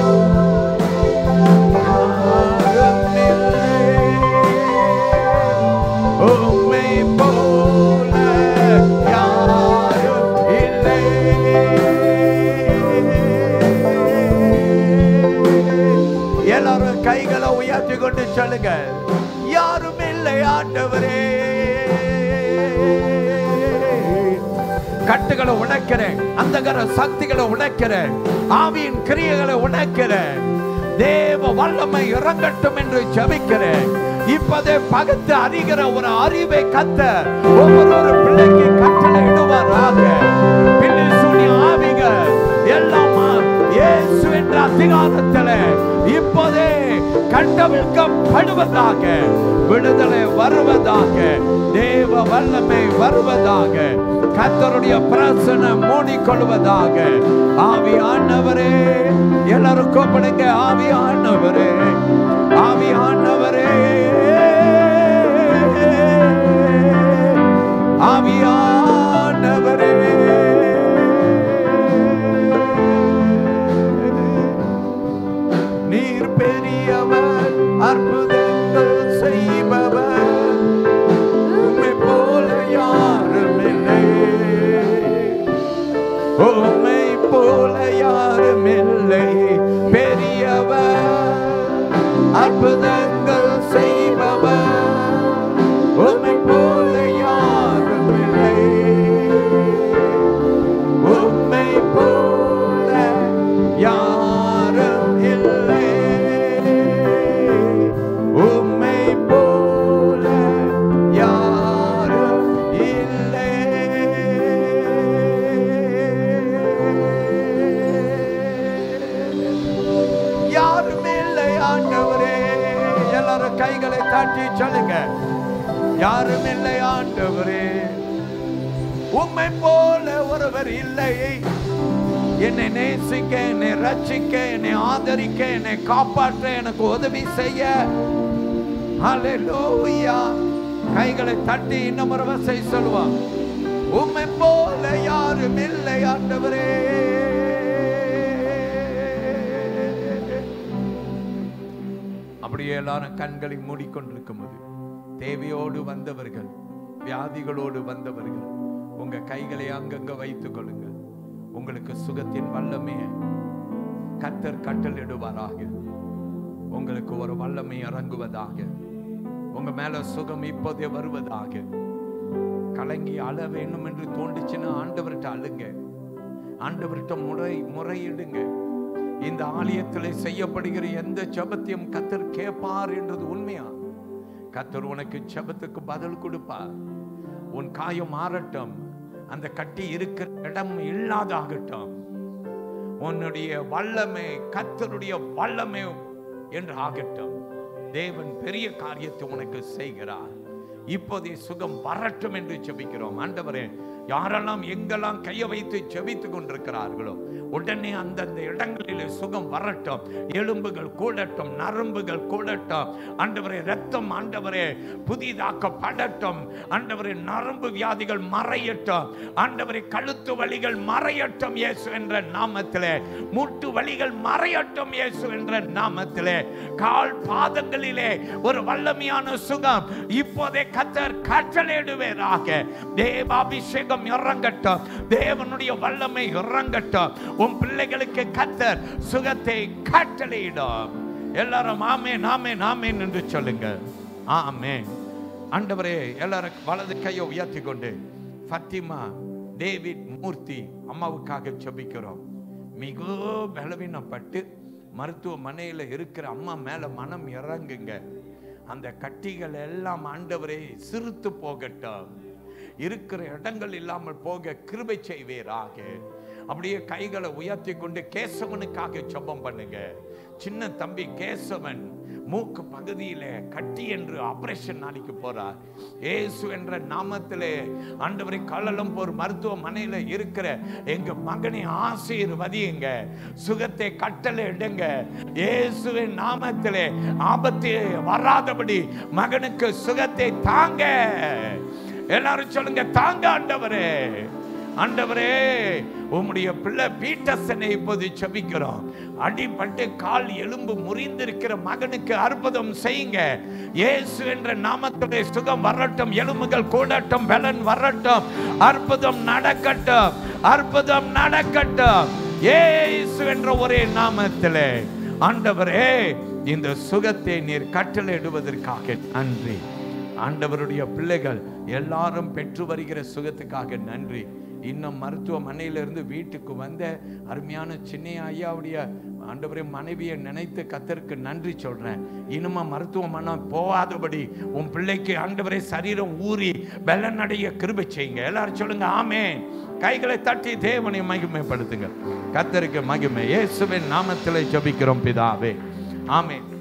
யாரும் இல்லை. உம்மை போல யாரும் இல்லை. எல்லாரும் கைகளை உயர்த்தி கொண்டு சொல்லுங்க யாரும் இல்லை ஆண்டவரே கட்டுகளை உடைக்கிறேன் அந்தகர சக்திகளை உடைக்கிறேன் ஆவியின் கிரியைகளை உடைக்கிறேன் தேவ வல்லமை இறங்கட்டும் என்று ஜெபிக்கிறேன் இப்பதே பகுத்து அறிகிற ஒரு அறிவை கத்த ஒவ்வொரு ஒரு பிள்ளைக்கு கட்டளை இடுவாராக பிள்ளை சூனிய ஆவிகள் எல்லாம் இயேசு என்ற அதிகாரத்தில் இப்போதே கட்டவிழ்க்கப்படுவதாக விடுதலை வருவதாக தேவ வல்லமை வருவதாக கத்தருடைய பிரசனம் மூடிக்கொள்வதாக ஆவியானவரே எல்லாரும் கூப்பிடுங்க ஆவியானவரே ஆவியானவரே ஆவியானவரே நீர் பெரியவர் அற்புதங்கள் செய்பவர் உம்மை போல யாரும் இல்லை உம்மை போல யாரும் இல்லை பெரியவர் அற்புதங்கள் செய்பவர் உம்மை போல யாரும் இல்லை உம்மை போல யாரும் இல்லை உம்மை போல யாரும் இல்லை யாரும் இல்லை ஆண்டவரே எல்லாரும் கைகளை தாட்டி சொல்லுங்க யாரும் இல்லை ஆண்டவரே உம்மை போல ஒருவர் இல்லை என்னை நேசிக்க என்னை ரட்சிக்க என்னை ஆதரிக்க என்னை காப்பாற்ற எனக்கு உதவி செய்ய ஹalleluya கைகளை தட்டி இன்னும் ஒரு வசை சொல்லுவான் உம்மை போல யாரும் இல்லை ஆண்டவரே அப்படியே எல்லாரும் கண்களை மூடிக்கொண்டிருக்கும் போது தேவையோடு வந்தவர்கள் வியாதிகளோடு வந்தவர்கள் உங்க கைகளை அங்கங்க வைத்துக் கொள்ளுங்கள் உங்களுக்கு சுகத்தின் வல்லமே கத்தர் கட்டளிடுவாராக உங்களுக்கு ஒரு வல்லமை இறங்குவதாக உங்க மேல சுகம் இப்போதே வருவதாக கலங்கி அழ வேண்டும் என்று தோண்டுச்சுன்னா ஆண்டவர்கிட்ட அழுங்க ஆண்டவர்கிட்ட முறை முறையிடுங்க இந்த ஆலயத்தில் செய்யப்படுகிற எந்த ஜெபத்தையும் கத்தர் கேட்பார் என்றது உண்மையா கத்தர் உனக்கு ஜெபத்துக்கு பதில் கொடுப்பார் உன் காயம் மாறட்டும் அந்த கட்டி இருக்கிற இடம் இல்லாதாகட்டும் உன்னுடைய வல்லமை கத்தருடைய வல்லமை என்று ஆகட்டும் தேவன் பெரிய காரியத்தை உனக்கு செய்கிறார் இப்போதே சுகம் வரட்டும் என்று ஜெபிக்கிறோம் ஆண்டவரே யாரெல்லாம் எங்கெல்லாம் கையை வைத்து ஜெபித்துக் கொண்டிருக்கிறார்களோ உடனே அந்தந்த இடங்களிலே சுகம் வரட்டும் எலும்புகள் கூடட்டும் நரம்புகள் கூடட்டும் ஆண்டவரே ரத்தம் ஆண்டவரே புதிதாக்கப்படட்டும் ஆண்டவரே நரம்பு வியாதிகள் மறையட்டும் ஆண்டவரே கழுத்து வலிகள் மறையட்டும் இயேசு என்ற நாமத்திலே மூட்டு வலிகள் மறையட்டும் இயேசு என்ற நாமத்திலே கால் பாதங்களிலே ஒரு வல்லமையான சுகம் இப்போதே கத்தர் கட்டளையிடுவேராக தேவ அபிஷேகம் இறங்கட்டும் தேவனுடைய வல்லமை இறங்கட்டும் உன் பிள்ளைகளுக்கு கத்தர் சுகத்தை கட்டளையிடும் எல்லாரும் ஆமே நாமே நாமே என்று சொல்லுங்க ஆமே ஆண்டவரே எல்லாரும் வலது கையை உயர்த்தி கொண்டு ஃபத்திமா டேவிட் மூர்த்தி அம்மாவுக்காக ஜெபிக்கிறோம் மிக பலவீனப்பட்டு மருத்துவமனையில் இருக்கிற அம்மா மேல மனம் இறங்குங்க அந்த கட்டிகள் எல்லாம் ஆண்டவரே சிறுத்து போகட்டும் இருக்கிற இடங்கள் இல்லாமல் போக கிருபை செய்வீராக அப்படியே கைகளை உயர்த்தி கொண்டு கேசவனுக்காக ஜெபம் பண்ணுங்க சின்ன தம்பி கேசவன் மூக்கு பகுதியில கட்டி என்று ஆபரேஷன் நாளைக்கு போறார் ஏசு என்ற நாமத்திலே ஆண்டவரை கள்ளலம்பூர் மருத்துவமனையில இருக்கிற எங்க மகனை ஆசீர்வதியுங்க சுகத்தை கட்டளை இடுங்க இயேசுவின் நாமத்திலே ஆபத்து வராதபடி மகனுக்கு சுகத்தை தாங்க எல்லாரும் சொல்லுங்க தாங்க ஆண்டவரே ஆண்டவரே உம்முடைய பிள்ளை பீட்டர்சனை இப்போது செபிக்கிறோம் அடிபட்டு கால் எலும்பு முறிந்திருக்கிற மகனுக்கு அற்புதம் செய்யுங்க இயேசு என்ற நாமத்திலே சுகம் வரட்டும் எலும்புகள் கூடட்டும் பலன் வரட்டும் அற்புதம் நடக்கட்டும் அற்புதம் நடக்கட்டும் இயேசு என்ற ஒரே நாமத்திலே ஆண்டவரே இந்த சுகத்தை நீர் கட்டளையிடுவதற்காக நன்றி ஆண்டவருடைய பிள்ளைகள் எல்லாரும் பெற்று வருகிற சுகத்துக்காக நன்றி இன்னும் மருத்துவமனையிலிருந்து வீட்டுக்கு வந்த அருமையான சின்ன ஐயாவுடைய ஆண்டவரே மனைவியை நினைத்து கத்தருக்கு நன்றி சொல்றேன் இனிமே மருத்துவமனை போகாதபடி உன் பிள்ளைக்கு ஆண்டவரே சரீரம் ஊறி பலனடைய கிருபை செய்யுங்க எல்லாரும் சொல்லுங்க ஆமே கைகளை தட்டி தேவனை மகிமைப்படுத்துங்க கத்தருக்கு மகிமை இயேசுவின் நாமத்தில் ஜெபிக்கிறோம் பிதாவே ஆமென்